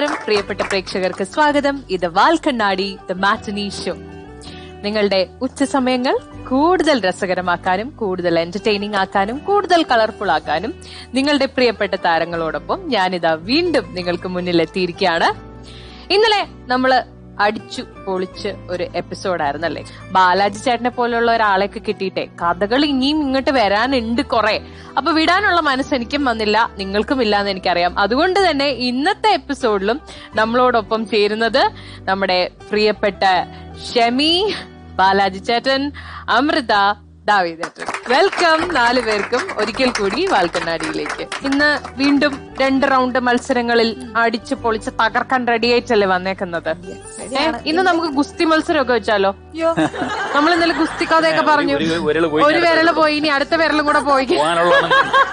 നമസ്കാരം പ്രിയപ്പെട്ട പ്രേക്ഷകർക്ക് സ്വാഗതം ഇത് വാൽക്കണ്ണാടി ദ മാറ്റനി ഷോ നിങ്ങളുടെ ഉച്ച സമയങ്ങൾ കൂടുതൽ രസകരമാക്കാനും കൂടുതൽ എന്റർടൈനിങ് ആക്കാനും കൂടുതൽ കളർഫുൾ ആക്കാനും നിങ്ങളുടെ പ്രിയപ്പെട്ട താരങ്ങളോടൊപ്പം ഞാനിതാ വീണ്ടും നിങ്ങൾക്ക് മുന്നിൽ എത്തിയിരിക്കുകയാണ് ഇന്നലെ നമ്മള് അടിച്ചു പൊളിച്ച് ഒരു എപ്പിസോഡായിരുന്നല്ലേ ബാലാജി ചേട്ടനെ പോലുള്ള ഒരാളെയൊക്കെ കിട്ടിയിട്ടെ കഥകൾ ഇനിയും ഇങ്ങോട്ട് വരാനുണ്ട് കുറെ അപ്പൊ വിടാനുള്ള മനസ്സ് എനിക്കും വന്നില്ല നിങ്ങൾക്കും ഇല്ലാന്ന് എനിക്കറിയാം അതുകൊണ്ട് തന്നെ ഇന്നത്തെ എപ്പിസോഡിലും നമ്മളോടൊപ്പം ചേരുന്നത് നമ്മുടെ പ്രിയപ്പെട്ട ഷെമി ബാലാജി ചേട്ടൻ അമൃത ദാവീദേട്ടൻ വെൽക്കം നാലു പേർക്കും ഒരിക്കൽ കൂടി വാൽക്കണ്ണാടിയിലേക്ക് ഇന്ന് വീണ്ടും രണ്ട് റൗണ്ട് മത്സരങ്ങളിൽ അടിച്ചു പൊളിച്ച് തകർക്കാൻ റെഡി ആയിട്ടല്ലേ വന്നേക്കുന്നത് ഏ, ഇന്ന് നമുക്ക് ഗുസ്തി മത്സരമൊക്കെ വെച്ചാലോ നമ്മൾ ഇന്നലെ ഗുസ്തി കഥയൊക്കെ പറഞ്ഞു ഒരു വിരല് പോയി ഒരു വിരല് പോയി ഇനി അടുത്ത വിരലും കൂടെ പോയി പോകാനുള്ളതാണ്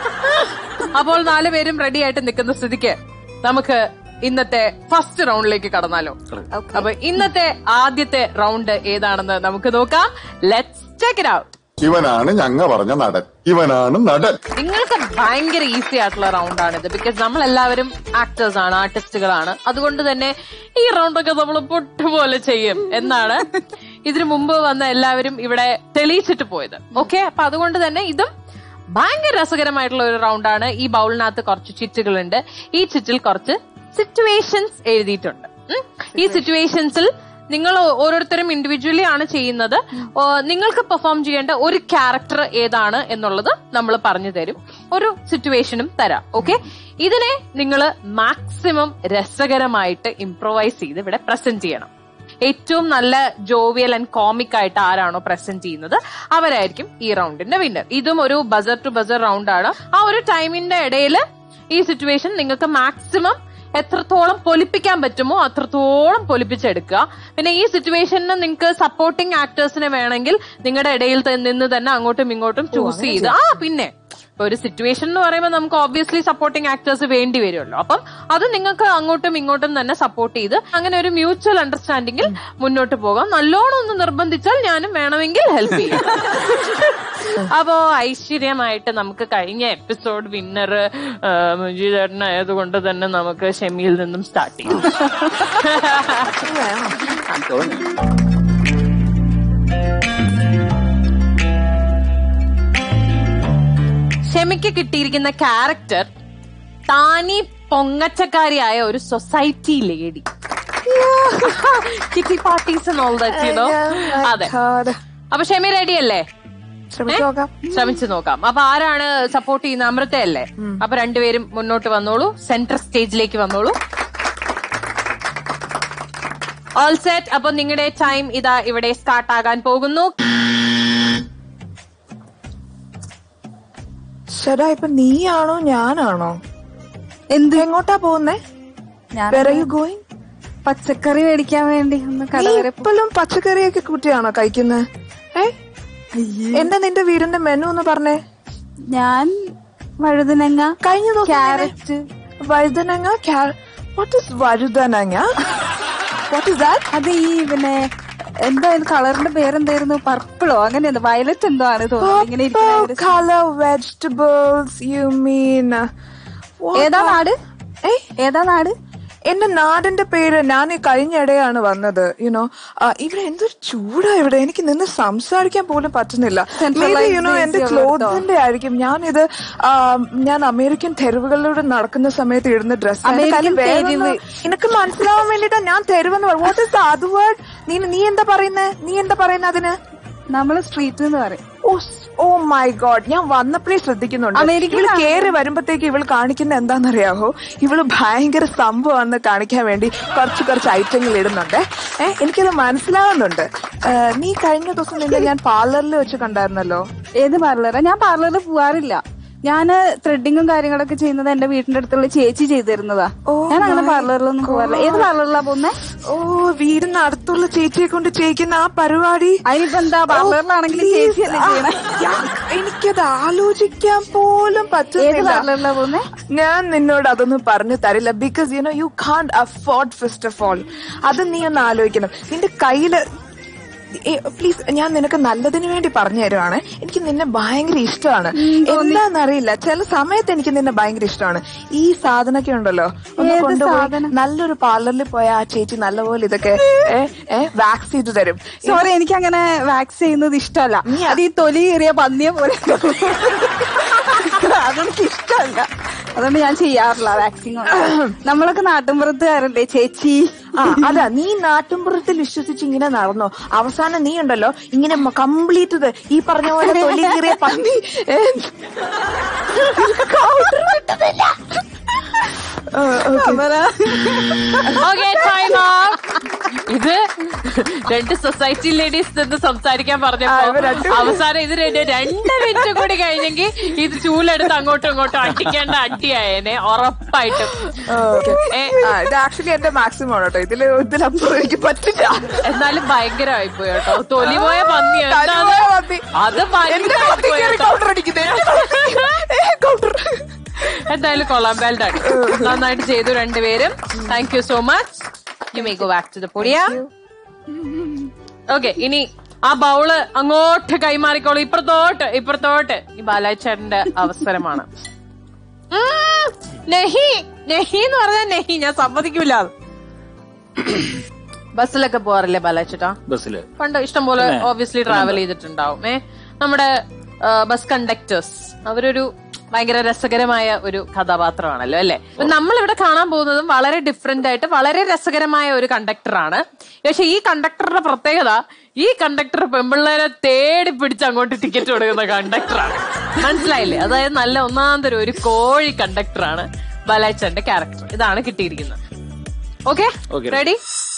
അപ്പോൾ നാല് പേരും റെഡി ആയിട്ട് നിൽക്കുന്ന സ്ഥിതിക്ക് നമുക്ക് ഇന്നത്തെ ഫസ്റ്റ് റൗണ്ടിലേക്ക് കടന്നാലോ അപ്പൊ ഇന്നത്തെ ആദ്യത്തെ റൗണ്ട് ഏതാണെന്ന് നമുക്ക് നോക്കാം ലെറ്റ്സ് ചെക്ക് ഇറ്റ് ഔട്ട് ഇവനാണ് ഞങ്ങ പറഞ്ഞ നടൻ ഇവനാണ് നടൻ നിങ്ങൾക്ക് ഭയങ്കര ഈസി ആയിട്ടുള്ള റൗണ്ടാണിത് ബിക്കോസ് നമ്മൾ എല്ലാവരും ആക്ടേഴ്സ് ആണ് ആർട്ടിസ്റ്റുകളാണ് അതുകൊണ്ട് തന്നെ ഈ റൗണ്ടൊക്കെ നമ്മൾ പൊട്ടുപോലെ ചെയ്യും എന്നാണ് ഇതിനു മുമ്പ് വന്ന എല്ലാവരും ഇവിടെ തെളിയിച്ചിട്ട് പോയത് ഓക്കെ അപ്പൊ അതുകൊണ്ട് തന്നെ ഇതും ഭയങ്കര രസകരമായിട്ടുള്ള ഒരു റൗണ്ടാണ് ഈ ബൗളിനകത്ത് കുറച്ച് ചിറ്റുകളുണ്ട് ഈ ചിറ്റിൽ കുറച്ച് സിറ്റുവേഷൻസ് എഴുതിയിട്ടുണ്ട് ഉം. ഈ സിറ്റുവേഷൻസിൽ നിങ്ങൾ ഓരോരുത്തരും ഇൻഡിവിജ്വലി ആണ് ചെയ്യുന്നത് ഓ, നിങ്ങൾക്ക് പെർഫോം ചെയ്യേണ്ട ഒരു ക്യാരക്ടർ ഏതാണ് എന്നുള്ളത് നമ്മൾ പറഞ്ഞു തരും ഒരു സിറ്റുവേഷനും തരാം ഓക്കെ ഇതിനെ നിങ്ങൾ മാക്സിമം രസകരമായിട്ട് ഇംപ്രൊവൈസ് ചെയ്ത് ഇവിടെ പ്രസന്റ് ചെയ്യണം ഏറ്റവും നല്ല ജോവിയൽ ആൻഡ് കോമിക് ആയിട്ട് ആരാണോ പ്രസന്റ് ചെയ്യുന്നത് അവരായിരിക്കും ഈ റൗണ്ടിന്റെ വിന്നർ ഇതും ഒരു ബസർ ടു ബസർ റൗണ്ട് ആണ് ആ ഒരു ടൈമിന്റെ ഇടയിൽ ഈ സിറ്റുവേഷൻ നിങ്ങൾക്ക് മാക്സിമം എത്രത്തോളം പൊലിപ്പിക്കാൻ പറ്റുമോ അത്രത്തോളം പൊലിപ്പിച്ചെടുക്കുക പിന്നെ ഈ സിറ്റുവേഷനിൽ നിങ്ങൾക്ക് സപ്പോർട്ടിംഗ് ആക്ടേഴ്സിനെ വേണമെങ്കിൽ നിങ്ങളുടെ ഇടയിൽ ത- നിന്ന് തന്നെ അങ്ങോട്ടും ഇങ്ങോട്ടും ചൂസ് ചെയ്ത് ആ പിന്നെ ഇപ്പൊ ഒരു സിറ്റുവേഷൻ എന്ന് പറയുമ്പോൾ നമുക്ക് ഓബ്വിയസ്ലി സപ്പോർട്ടിംഗ് ആക്ടേഴ്സ് വേണ്ടി വരുമല്ലോ അപ്പം അത് നിങ്ങൾക്ക് അങ്ങോട്ടും ഇങ്ങോട്ടും തന്നെ സപ്പോർട്ട് ചെയ്ത് അങ്ങനെ ഒരു മ്യൂച്വൽ അണ്ടർസ്റ്റാൻഡിങ്ങിൽ മുന്നോട്ട് പോകാം നല്ലോണം ഒന്ന് നിർബന്ധിച്ചാൽ ഞാനും വേണമെങ്കിൽ ഹെൽപ്പ് ചെയ്യും അപ്പോ ഐശ്വര്യമായിട്ട് നമുക്ക് കഴിഞ്ഞ എപ്പിസോഡ് വിന്നർ മുജീദേട്ടനായതുകൊണ്ട് തന്നെ നമുക്ക് ഷെമിയിൽ നിന്നും സ്റ്റാർട്ട് ചെയ്യാം ഷെമിക്ക് കിട്ടിയിരിക്കുന്ന ക്യാരക്ടർ താനി പൊങ്ങച്ചക്കാരിയായ ഒരു സൊസൈറ്റി ലേഡി കിറ്റി പാർട്ടീസ് അതെ അപ്പൊ ഷെമി റെഡി അല്ലേ ശ്രമിച്ചു നോക്കാം ശ്രമിച്ചു നോക്കാം അപ്പൊ ആരാണ് സപ്പോർട്ട് ചെയ്യുന്ന അമൃതയല്ലേ അപ്പൊ രണ്ടുപേരും മുന്നോട്ട് വന്നോളൂ സെൻട്രൽ സ്റ്റേജിലേക്ക് വന്നോളൂ ഓൾ സെറ്റ് അപ്പൊ നിങ്ങളുടെ ടൈം ഇതാ ഇവിടെ സ്റ്റാർട്ട് ആകാൻ പോകുന്നു ശരാ ഇപ്പൊ നീയാണോ ഞാനാണോ എന്ത് എങ്ങോട്ടാ പോകുന്നേ ഞാൻ Where are you going? പച്ചക്കറി മേടിക്കാൻ വേണ്ടി ഒന്ന് കട നീ വരെ പോ- എപ്പോഴും പച്ചക്കറിയൊക്കെ കൂട്ടിയാണോ കഴിക്കുന്നത് ഏ എന്താ നിന്റെ വീടിന്റെ മെനു എന്ന് പറഞ്ഞേ ഞാൻ വഴുതനങ്ങ കഴിഞ്ഞ ദിവസം ക്യാരറ്റ് ഇങ്ങനെ വഴുതനങ്ങ വാട്ട് ഇസ് വഴുതനങ്ങ വാട്ട് ഇസ് ദാറ്റ് അത് ഈ പിന്നെ എന്താ കളറിന്റെ പേരെന്തായിരുന്നു പർപ്പിളോ അങ്ങനെ എന്തോ വയലറ്റ് എന്തോ ആണ് തോന്നുന്നത് ഇങ്ങനെ ഇരിക്കുന്ന ഒരു- കളർ വെജിറ്റബിൾസ് യു മീൻ ഏതാ നാട് ഏ ഏതാ നാട് എന്റെ നാടിന്റെ പേര് ഞാൻ ഈ കഴിഞ്ഞ ഇടയാണ് വന്നത് യുനോ ഇവിടെ എന്തൊരു ചൂടാ ഇവിടെ എനിക്ക് നിന്ന് സംസാരിക്കാൻ പോലും പറ്റുന്നില്ല Centralized യുനോ എന്റെ AC ഉള്ളിടത്തോ? ക്ലോത്തിന്റെ ആയിരിക്കും ഞാനിത് ആ, ഞാൻ അമേരിക്കൻ തെരുവുകളിലൂടെ നടക്കുന്ന സമയത്ത് ഇടുന്ന ഡ്രസ് American തെരുവ്. എനിക്ക് മനസ്സിലാവാൻ വേണ്ടിട്ടാ ഞാൻ തെരുവെന്ന് പറയും വാട്ട് ഇസ് അത് വേർഡ് നീ നീ എന്താ പറയുന്നേ നീ എന്താ പറയുന്നത് അതിന് നമ്മള് സ്ട്രീറ്റ് എന്ന് പറയും ഓ ഓ മൈ ഗോഡ് ഞാൻ വന്നപ്പോഴേ ശ്രദ്ധിക്കുന്നുണ്ട് അമേരിക്കൻ ഇവള് കേറി വരുമ്പത്തേക്ക് ഇവള് കാണിക്കുന്ന എന്താണെന്നറിയാവോ ഇവള് ഭയങ്കര സംഭവമാണെന്ന് കാണിക്കാൻ വേണ്ടി കുറച്ച് കുറച്ച് ഐറ്റങ്ങൾ ഇടുന്നുണ്ട് ഏഹ് എനിക്കത് മനസ്സിലാവുന്നുണ്ട് ഏഹ്, നീ കഴിഞ്ഞ ദിവസം നിന്നെ ഞാൻ പാർലറിൽ വെച്ച് കണ്ടായിരുന്നല്ലോ ഏത് പാർലറാ ഞാൻ പാർലറിൽ പോവാറില്ല ഞാന് ത്രെഡിങ്ങും കാര്യങ്ങളൊക്കെ ചെയ്യുന്നത് എന്റെ വീടിന്റെ അടുത്തുള്ള ചേച്ചി ചെയ്തു തരുന്നതാ Oh ഞാൻ അങ്ങനെ my പാർലറിലൊന്നും പോവാറില്ല ഏത് പാർലറിലാ പോകുന്നേ ഓ വീടിന് അടുത്തുള്ള ചേച്ചിയെ കൊണ്ട് ചെയ്യിക്കുന്ന ആ പരിപാടി അതിനിപ്പോ എന്താ പാർലറിലാണെങ്കിൽ Oh, ചേച്ചി അല്ലേ please. ചെയ്യണേ ആ, ഞാൻ- എനിക്കത് ആലോചിക്കാൻ പോലും ഏത് പറ്റുന്നില്ല പാർലറിലാ പോകുന്നേ ഞാൻ നിന്നോട് അതൊന്നും പറഞ്ഞു തരില്ല because you know you can't afford first of all അത് നീ ഒന്ന് ആലോചിക്കണം നിന്റെ കയ്യില് പ്ലീസ് ഞാൻ നിനക്ക് നല്ലതിന് വേണ്ടി പറഞ്ഞു തരുവാണ് എനിക്ക് നിന്നെ ഭയങ്കര ഇഷ്ടമാണ് എന്താന്നറിയില്ല ചില സമയത്ത് എനിക്ക് നിന്നെ ഭയങ്കര ഇഷ്ടമാണ് ഈ സാധനമൊക്കെ ഉണ്ടല്ലോ ഒന്ന് ഏത് കൊണ്ടുപോയി സാധനം? നല്ലൊരു പാർലറിൽ പോയ ആ ചേച്ചി നല്ലപോലെ ഇതൊക്കെ ഏ ഏ വാക്സ് ചെയ്ത് തരും സോറി എനിക്ക് അങ്ങനെ വാക്സ് ചെയ്യുന്നത് ഇഷ്ടമല്ല നീ- അത് ഈ തൊലി ഏറിയ പന്നിയെ പോലെ അതെനിക്ക് ഇഷ്ടമല്ല അതുകൊണ്ട് ഞാൻ ചെയ്യാറില്ല വാക്സിൻ നമ്മളൊക്കെ നാട്ടിൻപുറത്തുകാരല്ലേ ചേച്ചി ആ അതാ നീ നാട്ടുമ്പുറത്തിൽ വിശ്വസിച്ച് ഇങ്ങനെ നടന്നോ അവസാനം നീ ഉണ്ടല്ലോ ഇങ്ങനെ കംപ്ലീറ്റ് ഈ പറഞ്ഞ പോലെ തൊലി കീറിയ പന്നി ഏ, counter കിട്ടുന്നില്ല. ആ, okay. ഓക്കെ ടൈം ഇത് രണ്ട് സൊസൈറ്റി ലേഡീസ് നിന്ന് സംസാരിക്കാൻ ആ, ഇവർ പറഞ്ഞപ്പോ രണ്ടുപേരും- അവസാനം ഇത് രണ്ട് രണ്ട് മിനിറ്റ് കൂടി കഴിഞ്ഞെങ്കിൽ ഇത് ചൂലെടുത്ത് അങ്ങോട്ടും ഇങ്ങോട്ടും അടിക്കേണ്ട അടിയായേനെ ഉറപ്പായിട്ടും Okay. ഏ, ആ, ഇത് ആക്ച്വലി എന്റെ മാക്സിമം ആണ് കേട്ടോ ഇതില് ഇതിലപ്പുറം എനിക്ക് പറ്റില്ല എന്നാലും ഭയങ്കരമായി പോയി കേട്ടോ തൊലി പോയ പന്നി തൊലി എന്താണ്? പോയ പന്നി. അത് എന്റെ ഭയങ്കരമായി പത്തി പോയി കയറി കേട്ടോ. counter അടിക്കുന്നെ. ഏ, counter. എന്തായാലും കൊള്ളാം വെൽ ഡൺ നന്നായിട്ട് ചെയ്തു രണ്ടുപേരും thank you so much you may go back to the podium okay ഇനി ആ ബൗള് അങ്ങോട്ട് കൈമാറിക്കോളൂ ഇപ്പുറത്തോട്ട് ഇപ്പുറത്തോട്ട് ഈ ബാലാച്ചേട്ടന്റെ അവസരമാണ് ഉം, നെഹി നെഹി എന്ന് പറഞ്ഞാൽ നെഹി ഞാൻ സമ്മതിക്കൂല ബസ്സിലൊക്കെ പോവാറില്ലേ ബാലാച്ചേട്ടാ ബസ്സില് പണ്ട് ഇഷ്ടംപോലെ ഓബിയസ്ലി ട്രാവൽ ചെയ്തിട്ടുണ്ടാവും ഏ നമ്മുടെ ബസ് കണ്ടക്ടേഴ്സ് അവരൊരു ഭയങ്കര രസകരമായ ഒരു കഥാപാത്രമാണല്ലോ അല്ലെ നമ്മൾ ഇവിടെ കാണാൻ പോകുന്നതും വളരെ ഡിഫറെന്റ് ആയിട്ട് വളരെ രസകരമായ ഒരു കണ്ടക്ടറാണ് പക്ഷെ ഈ കണ്ടക്ടറുടെ പ്രത്യേകത ഈ കണ്ടക്ടർ പെമ്പിള്ളേരെ തേടി പിടിച്ച് അങ്ങോട്ട് ടിക്കറ്റ് കൊടുക്കുന്ന കണ്ടക്ടറാണ് മനസ്സിലായില്ലേ അതായത് നല്ല ഒന്നാന്തരം ഒരു കോഴി കണ്ടക്ടറാണ് ബലാച്ചന്റെ ക്യാരക്ടർ ഇതാണ് കിട്ടിയിരിക്കുന്നത് okay Okay. Ready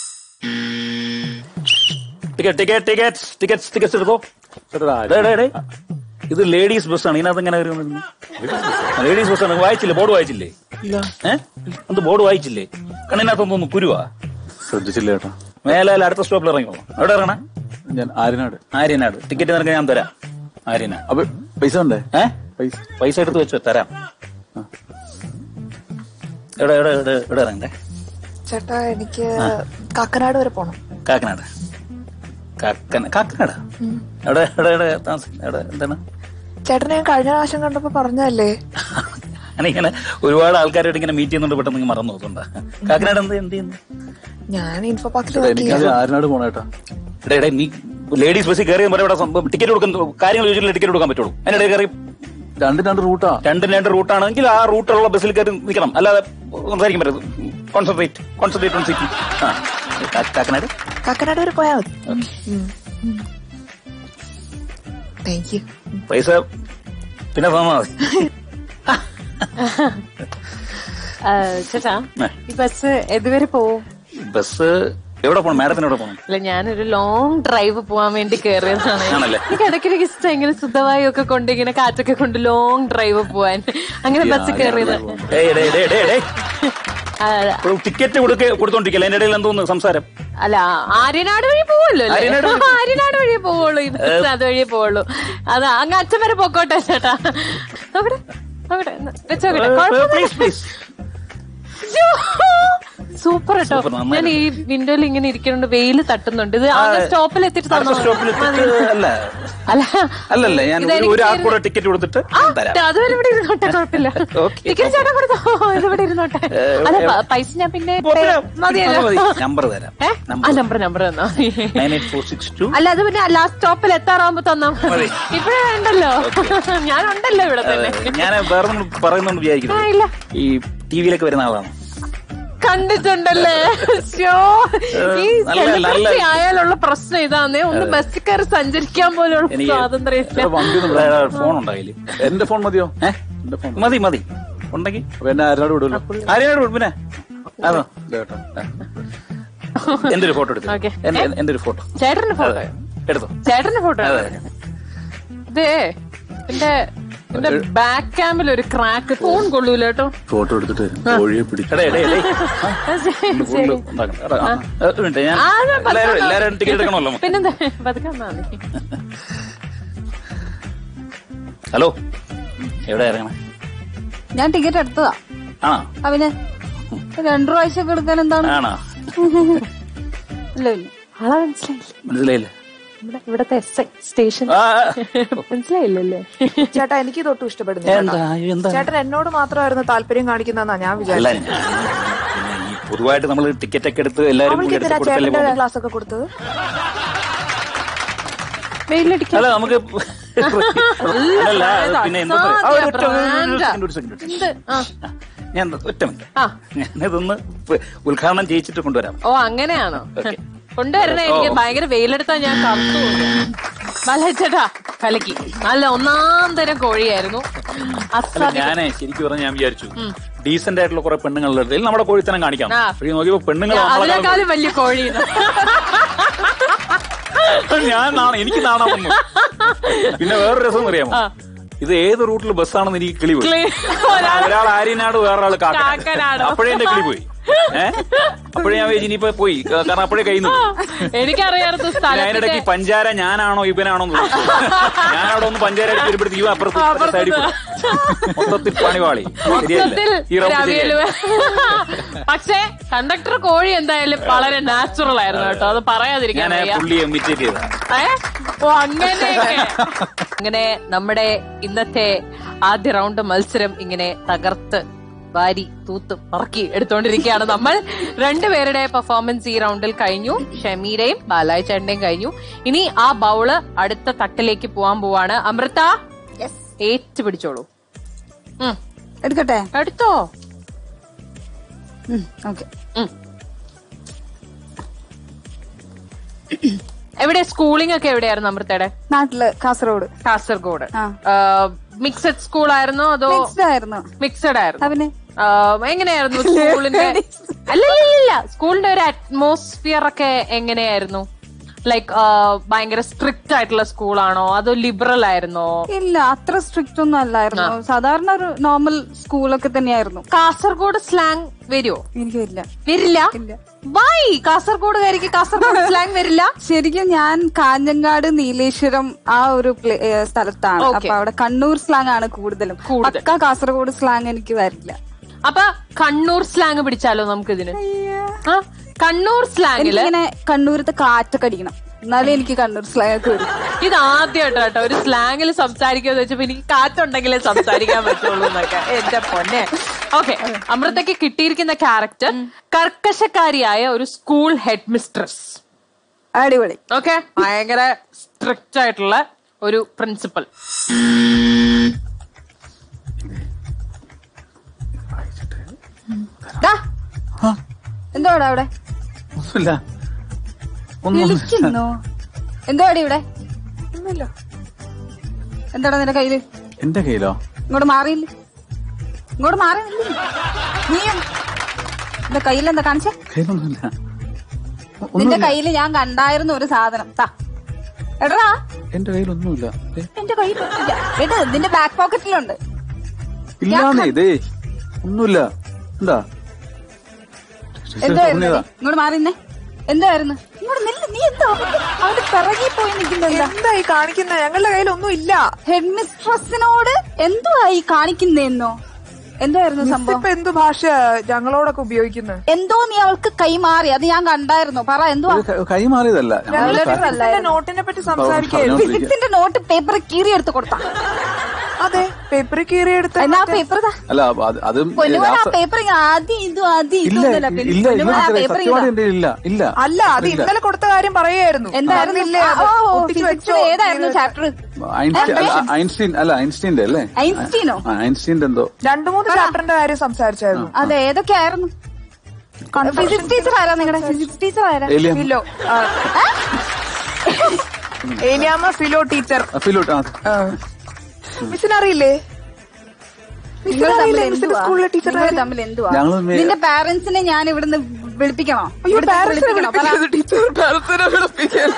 ticket ticket ticket ticket tickets എടുത്തോ ഡേ, ഡേ, ഡേ. ഇത് ലേഡീസ് ബസ്സാണ് ഇതിനകത്ത് എങ്ങനെ ലേഡീസ് ബസ്സാണ് വായിച്ചില്ലേ ബോർഡ് വായിച്ചില്ലേ ഏഹ് എന്ത് ബോർഡ് വായിച്ചില്ലേ കണ്ണിനകത്തൊന്നും കുരുവാ ശ്രദ്ധിച്ചില്ല കേട്ടോ മേലാൽ അടുത്ത സ്റ്റോപ്പിൽ ഇറങ്ങിക്കോ എവിടെ ഇറങ്ങണേ ഞാൻ ആര്യനാട് ആര്യനാട് ടിക്കറ്റ് നിനക്ക് ഞാൻ തരാം ആര്യനാട് അപ്പൊ പൈസ ഉണ്ടേ ഏ പൈസ പൈസ എടുത്ത് വെച്ചോ തരാം എവിടെ എവിടെ എവിടെ എവിടെ ഇറങ്ങണ്ടേ ചേട്ടാ എനിക്ക് കാക്കനാട് വരെ പോണം കാക്കനാട് കാക്കന കാക്കനാട് എവിടെ എവിടെ എവിടെ താമസം എവിടെ എന്താണ് ചേട്ടനെ ഞാൻ കഴിഞ്ഞ പ്രാവശ്യം കണ്ടപ്പോ പറഞ്ഞല്ലേ അങ്ങനെ ഇങ്ങനെ ഒരുപാട് ആൾക്കാരായിട്ട് ഇങ്ങനെ മീറ്റ് ചെയ്യുന്നുണ്ട് പെട്ടെന്ന് ഇങ്ങനെ മറന്നു നോക്കണ്ട കാക്കനാട് എന്ത് എന്ത് ചെയ്യുന്നു ഞാൻ ഇൻഫോ പാർക്കിൽ ചേട്ടാ, എനിക്ക് ആര്യനാട് പോണ കേട്ടാ എടേ, എടേ, നീ ലേഡീസ് ബസ്സിൽ കയറി ഇവിടെ ടിക്കറ്റ് കൊടുക്കാൻ കാര്യങ്ങൾ ചോദിച്ചിട്ട് ടിക്കറ്റ് കൊടുക്കാൻ പറ്റുള്ളൂ അതിനിടെ കയറി രണ്ട് രണ്ട് റൂട്ടാ രണ്ടും രണ്ട് റൂട്ടാണെങ്കിൽ ആ റൂട്ടുള്ള ബസ്സിൽ കയറി നിൽക്കണം അല്ലാതെ സംസാരിക്കാൻ പറ്റരുത് കോൺസെൻട്രേറ്റ് കോൺസെൻട്രേറ്റ് ഓൺ സിറ്റി ആ കാ- കാക്കനാട് കാക്കനാട് വരെ പോയാ മതി താങ്ക് യു പൈസ പിന്നെ തന്നാ മതി ചേട്ടാ ഏ. ഈ ബസ് എതുവരെ പോവും ബസ് എവിടെ പോകണം മാഡത്തിന് എവിടെ പോകണം അല്ല ഞാനൊരു ലോങ് ഡ്രൈവ് പോവാൻ വേണ്ടി കയറിയതാണ് ആണല്ലേ? എനിക്ക് ഇടയ്ക്കിടയ്ക്ക് ഇഷ്ടം ഇങ്ങനെ ശുദ്ധവായു ഒക്കെ കൊണ്ട് ഇങ്ങനെ കാറ്റൊക്കെ കൊണ്ട് ലോങ് ഡ്രൈവ് പോവാൻ അങ്ങനെ ബസ് കയറിയത് ഏയ് ഡേ ഡേ ഡേ ഡേ ആ, ടിക്കറ്റ് കൊടുക്ക കൊടുത്തോണ്ടിരിക്കല്ലേ അതിന്റെ ഇടയിൽ എന്തോന്ന് സംസാരം അല്ല ആര്യനാട് വഴി പോവല്ലോ അല്ലേ? ആര്യനാട് വഴി ആര്യനാട് വഴി പോവുള്ളൂ ഈ ബസ് അത് വഴി പോവുള്ളൂ അത് അങ്ങ് അച്ഛൻ വരെ പൊക്കോട്ടെ ചേട്ടാ നോക്കട്ടെ നോക്കട്ടെ വെച്ചോക്കട്ടെ പ്ലീസ് പ്ലീസ് സൂപ്പർ കേട്ടോ Super, നന്നായി. ഞാൻ ഈ വിൻഡോയിൽ ഇങ്ങനെ ഇരിക്കുന്നുണ്ട് വെയിൽ തട്ടുന്നുണ്ട് ഇത് സ്റ്റോപ്പിൽ എത്തിയിട്ട് അടുത്ത തന്നോ സ്റ്റോപ്പിൽ അല്ല അല്ല അല്ലല്ല ഞാൻ ഒരു- ഇതെനിക്ക് ഒരാൾക്ക് തരുന്ന- കൂടെ ടിക്കറ്റ് കൊടുത്തിട്ട് ആ, തരാം അതുവരെ ഇവിടെ ഇരുന്നോട്ടെ കുഴപ്പമില്ല Okay. ടിക്കറ്റ് ചേട്ടൻ കൊടുത്തോ ഇതിവിടെ ഇരുന്നോട്ടെ അല്ല പ- പൈസ ഞാൻ പിന്നെ മതിയല്ലോ നമ്പർ തരാം ഏ? ആ നമ്പർ നമ്പർ തന്നോ nine eight four six two അല്ല അത് പിന്നെ ലാസ്റ്റ് സ്റ്റോപ്പിൽ എത്താറാവുമ്പോ തന്നാ മതി ഇപ്പഴേ ഉണ്ടല്ലോ ഞാനുണ്ടല്ലോ ഇവിടെ തന്നെ ഞാൻ വേറെ ഒന്നും പറയുന്നു ആ, വിചാരിക്കുന്നത് ഇല്ല ഈ ടി വിയിലൊക്കെ വരുന്ന ആളാണ് കണ്ടിട്ടുണ്ടല്ലേ ശ്ശോ, ഈ നല്ല- നല്ല- സെലിബ്രിറ്റി ആയാലുള്ള പ്രശ്നം ഇതാന്നേ ഒന്ന് ബസ്സിൽ കയറി സഞ്ചരിക്കാൻ പോലുള്ള എനിക്ക് സ്വാതന്ത്ര്യം ഇല്ല വണ്ടി ഒന്നും ഫോൺ ഉണ്ടായില്ലേ എന്റെ ഫോൺ മതിയോ ഏ? എന്റെ ഫോൺ മതി മതി ഉണ്ടെങ്കിൽ അപ്പൊ എന്നെ ആര്യനാട് വിടുമല്ലോ ആരെയാണ് പിന്നെ അതോ ഇല്ല കേട്ടോ എന്റെ ഒരു ഫോട്ടോ എടുത്തു Okay. എന്റെ എന്റെ ഒരു ഫോട്ടോ ചേട്ടന്റെ ഫോട്ടോ എടുത്തോ ചേട്ടന്റെ ഫോട്ടോ ഇതേ എന്റെ എന്റെ ബാക്ക് ക്യാമ്പിൽ ഒരു ക്രാക്ക് ഫോൺ കൊള്ളൂല കേട്ടോ ഫോട്ടോ എടുത്തിട്ട് വരും. കോഴിയെ പിടിക്കും എടേ എടേ എടേ ശരി, ശരി. ഉണ്ടാക്കണം. എടാ, ആ, ഒരു മിനിറ്റ് ഞാൻ ആ, ഞാൻ പതുക്കെ എല്ലാവരും വന്നാ എല്ലാവരും ടിക്കറ്റ് എടുക്കണമല്ലോ മതി. പിന്നെന്താ പതുക്കെ വന്നാ മതി. ഹലോ എവിടെ ഇറങ്ങണേ ഞാൻ ടിക്കറ്റ് എടുത്തതാ ആണോ അവന് രണ്ടു പ്രാവശ്യം എടുക്കാൻ എന്താണ് ആണോ ഇല്ല ഇല്ല ആളെ മനസ്സിലായില്ല മനസ്സിലായില്ല ഇവിടെ ഇവിടത്തെ എസ് ഐ സ്റ്റേഷൻ ആ, മനസ്സിലായില്ലല്ലേ ചേട്ടാ എനിക്ക് തൊട്ടും ഇഷ്ടപ്പെടുന്നില്ല എന്താ എന്താ ചേട്ടൻ എന്നോട് മാത്രമായിരുന്നു താല്പര്യം കാണിക്കുന്നതെന്നാ ഞാൻ അല്ല വിചാരിച്ചത് ഞാൻ പിന്നെ ഈ പൊതുവായിട്ട് നമ്മൾ ടിക്കറ്റ് ഒക്കെ എടുത്ത് എല്ലാവരും കൂടി അവൾക്ക് എടുത്ത് എന്തിനാ കൊടുത്തല്ലേ ചേട്ടന്റെ പോകുന്നത്. ക്ലാസ് ഒക്കെ കൊടുത്തത് വെയിലടിക്കാൻ അല്ല നമുക്ക് അല്ല അത് പിന്നെ എന്താ പറയാ? ആ, ഒരു ഒറ്റ- ഒരു ബ്രാൻഡാ. second, ഒരു second, ഒരു second. എന്ത് ആ ഞാൻ ഒറ്റ മിനിറ്റ് ആ. ഞാനിതൊന്ന് ഉദ്ഘാടനം ചെയ്യിച്ചിട്ട് കൊണ്ടുവരാം ഓ അങ്ങനെയാണോ Okay. കൊണ്ടുവരണേ എനിക്ക് ഓ. ഭയങ്കര വെയിലെടുത്താ ഞാൻ കറുത്തു ചേട്ടാ കലക്കി നല്ല ഒന്നാം തരം കോഴിയായിരുന്നു അല്ല അസാധ്യ ഞാനേ ശരിക്കും പറഞ്ഞാൽ ഞാൻ വിചാരിച്ചു ഡീസന്റ് ആയിട്ടുള്ള കുറെ പെണ്ണുങ്ങളുടെ ഇടയിൽ നമ്മുടെ കോഴിത്തനം കാണിക്കാം ആ. പക്ഷേ നോക്കിയപ്പോ പെണ്ണുങ്ങൾ നമ്മളെക്കാളും അതിനേക്കാളും വലിയ കോഴി ഞാൻ നാണം എനിക്ക് നാണം വന്നു പിന്നെ വേറൊരു രസം അറിയാമോ ഇത് ഏത് റൂട്ടിൽ ബസ്സാണെന്ന് എനിക്ക് കിളി പോയി ഒരാൾ ആര്യനാട് വേറൊരാൾ കാക്കനാട്. കാക്കനാട് അപ്പോഴേ എന്റെ കിളി പോയി ഏഹ് അപ്പോഴേ ഞാൻ വിചാരിച്ചു ഇനിയിപ്പോ പോയി കാരണം അപ്പോഴേ കയ്യിൽ എനിക്കറിയാത്ത പിന്നെ അതിനിടയ്ക്ക് സ്ഥലത്തിന്റെ ഈ പഞ്ചാര ഞാനാണോ ഇവനാണോ എന്ന് ചോദിച്ചു. ഞാൻ അവിടെ ഒന്ന് പഞ്ചാര അടിച്ച് വരുമ്പോഴത്തേക്ക് ഇവ അപ്പുറത്ത് ഇപ്പുറത്തെ സൈഡിൽ പോയി മൊത്തത്തിൽ പണിവാളി ശരിയല്ല മൊത്തത്തിൽ ഈ റൗണ്ട് രവിയല് ശരിയല്ല. പക്ഷേ കണ്ടക്ടർ കോഴി എന്തായാലും വളരെ നാച്ചുറൽ ആയിരുന്നു കേട്ടോ അത് പറയാതിരിക്കാൻ ഞാൻ വയ്യ പുള്ളിയെ ഇമിറ്റേറ്റ് ചെയ്ത ഏ? ഓ അങ്ങനെയൊക്കെ അങ്ങനെ നമ്മുടെ ഇന്നത്തെ ആദ്യ റൗണ്ട് മത്സരം ഇങ്ങനെ തകർത്ത് വാരി തൂത്ത് പറക്കി എടുത്തോണ്ടിരിക്കുകയാണ് നമ്മൾ രണ്ടുപേരുടെ പെർഫോമൻസ് ഈ റൗണ്ടിൽ കഴിഞ്ഞു ഷമീരയും ബാലായ ചേട്ടന്റെയും കഴിഞ്ഞു ഇനി ആ ബൗള് അടുത്ത തട്ടിലേക്ക് പോവാൻ പോവാണ് അമൃത ഏറ്റു പിടിച്ചോളൂ ഉം. എടുക്കട്ടെ എടുത്തോ ഓക്കെ ഉം. എവിടെ സ്കൂളിംഗ് ഒക്കെ എവിടെയായിരുന്നു അമൃതയുടെ നാട്ടില് കാസർഗോഡ് കാസർഗോഡ് ആ. മിക്സഡ് സ്കൂൾ ആയിരുന്നോ അതോ മിക്സ്ഡ് ആയിരുന്നു മിക്സഡ് ആയിരുന്നു അവന് ആ, എങ്ങനെയായിരുന്നു സ്കൂളിന്റെ അല്ലല്ല സ്കൂളിന്റെ ഒരു അറ്റ്മോസ്ഫിയർ ഒക്കെ എങ്ങനെയായിരുന്നു ലൈക്ക് ഭയങ്കര സ്ട്രിക്റ്റ് ആയിട്ടുള്ള സ്കൂളാണോ അതോ ലിബറൽ ആയിരുന്നോ ഇല്ല അത്ര സ്ട്രിക്റ്റ് ഒന്നും അല്ലായിരുന്നു സാധാരണ ഒരു നോർമൽ സ്കൂളൊക്കെ തന്നെയായിരുന്നു കാസർഗോഡ് സ്ലാങ് വരുമോ എനിക്ക് ഇല്ല വരില്ല ഇല്ല. വൈ കാസർഗോഡുകാരിക്ക് കാസർഗോഡ് സ്ലാങ് വരില്ല ശരിക്കും ഞാൻ കാഞ്ഞങ്ങാട് നീലേശ്വരം ആ ഒരു പ്ലേ- ഏ, സ്ഥലത്താണ് Okay. അപ്പൊ അവിടെ കണ്ണൂർ സ്ലാങ് ആണ് കൂടുതലും കൂടുതൽ. പക്ക കാസർഗോഡ് സ്ലാങ് എനിക്ക് വരില്ല അപ്പൊ കണ്ണൂർ സ്ലാങ് പിടിച്ചാലോ നമുക്ക് ഇതിന് ആ കണ്ണൂർ സ്ലാങ്ങില് എനിക്കിങ്ങനെ കണ്ണൂരത്തെ കാറ്റൊക്കെ അടിക്കണം എന്നാലേ എനിക്ക് കണ്ണൂർ സ്ലാങ് ഒക്കെ വരും ഇത് ആദ്യമായിട്ട് കേട്ടോ ഒരു സ്ലാങ്ങിൽ സംസാരിക്കാന്ന് വെച്ചപ്പോ എനിക്ക് കാറ്റുണ്ടെങ്കിലേ സംസാരിക്കാൻ പറ്റുള്ളൂ എന്നൊക്കെ എന്റെ പൊന്നെ ഓക്കെ അമൃതയ്ക്ക് കിട്ടിയിരിക്കുന്ന ക്യാരക്ടർ കർക്കശക്കാരിയായ ഒരു സ്കൂൾ ഹെഡ് മിസ്ട്രസ് അടിപൊളി ഓക്കെ ഭയങ്കര സ്ട്രിക്റ്റ് ആയിട്ടുള്ള ഒരു പ്രിൻസിപ്പൽ ദാ. എന്തോടാ അവിടെ ഒന്നുമില്ല ഒന്നും വിളിക്കുന്നു എന്തോടി ഇവിടെ എന്താടാ നിന്റെ കയ്യില് എന്റെ കയ്യിലോ ഇങ്ങോട്ട് മാറിയില്ല ഇങ്ങോട്ട് മാറിയില്ല നീ എന്റെ കയ്യിലെന്താ കാണിച്ചേ കയ്യിലൊന്നുമില്ല നിന്റെ കയ്യില് ഞാൻ കണ്ടായിരുന്നു ഒരു സാധനം താ എടാ എന്റെ കയ്യിലൊന്നുമില്ല ഏ, എന്റെ കയ്യിൽ എട് നിന്റെ ബാക്ക് പോക്കറ്റിലുണ്ട് ഇല്ലാന്നേ ഇതേ ഒന്നുമില്ല എന്താ എന്തായിരുന്നു തോന്നിയതാ. ഇങ്ങോട്ട് മാറിന്നേ എന്തായിരുന്നു ഇങ്ങോട്ട് നില്ല നീ എന്താ അവന്റെ പിറകെ പോയി നിൽക്കുന്നെന്താ എന്താ ഈ കാണിക്കുന്നത് ഞങ്ങളുടെ കയ്യിലൊന്നും ഇല്ല ഹെഡ് മിസ്ട്രസിനോട് എന്തുവാ ഈ കാണിക്കുന്നേന്നോ എന്തായിരുന്നു സംഭവം ഇപ്പൊ എന്ത് ഭാഷ ഞങ്ങളോടൊക്കെ ഉപയോഗിക്കുന്നത് എന്തോ നീ അവൾക്ക് കൈമാറി അത് ഞാൻ കണ്ടായിരുന്നു പറ എന്തുവാ ഇത് ക- കൈമാറിയതല്ല ഞങ്ങൾ ഞങ്ങളുടെ നോട്ടിനെ പറ്റി സംസാരിക്കുകയായിരുന്നു പറഞ്ഞോണ്ടിരിക്കുക. ഫിസിക്സിന്റെ നോട്ട് പേപ്പർ കീറി എടുത്ത് കൊടുത്താ അതെ പേപ്പർ കീറിയെടുത്ത് എന്നാ പേപ്പർ അല്ല അത് അത് പൊന്നുമോൻ ആ രാസ- പേപ്പർ ആദ്യം ഇതും ആദ്യം ഇല്ല ഇതൊന്നുമല്ല ഇല്ല പിന്നെ ഇല്ല പൊന്നുമോൻ ആ പേപ്പർ സത്യമായിട്ട് എന്റെ ഇല്ല ഇല്ല അല്ല അത് ഇന്നലെ കൊടുത്ത കാര്യം പറയായിരുന്നു എന്തായിരുന്നു തന്നില്ലേ ആ, അത്? ഓ, ഓ, ഒട്ടിച്ച് ഫിസിക്സ് വെച്ചോ? ഏതായിരുന്നു ചാപ്റ്റർ ഐൻസ്റ്റീൻ അല്ല, ഐൻസ്റ്റീൻ അല്ല ഐൻസ്റ്റീന്റെ അല്ലേ ഐൻസ്റ്റീനോ ആ, ഐൻസ്റ്റീന്റെ എന്തോ രണ്ടു മൂന്ന് ചാപ്റ്ററിന്റെ കാര്യം സംസാരിച്ചായിരുന്നു അതെ ഏതൊക്കെ ആയിരുന്നു ഫിസിക്സ് ടീച്ചർ ആരാ നിങ്ങളുടെ ഫിസിക്സ് ടീച്ചർ ആരാ ഏലിയ ഫിലോ ആ. ഏലിയാമ്മ ഫിലോ ടീച്ചർ ഫിലോട്ട് ആ മിസ്സിനറിയില്ലേ നിങ്ങൾ തമ്മിൽ മിസ്സിനറിയില്ലേ മിസ്സിന്റെ എന്തുവാ സ്കൂളിലെ ടീച്ചർ നിങ്ങൾ തമ്മിൽ എന്തുവാ ഞങ്ങള് തമ്മിൽ- നിന്റെ പാരന്റ്സിനെ ഞാൻ ഇവിടുന്ന് വിളിപ്പിക്കണോ അയ്യോ ഇവിടുന്ന് പാരന്റ്സിനെ വിളിപ്പിക്കണോ? പറ. വിളിപ്പിക്കരുത് ടീച്ചർ പാരന്റ്സിനെ വിളിപ്പിക്കരുത്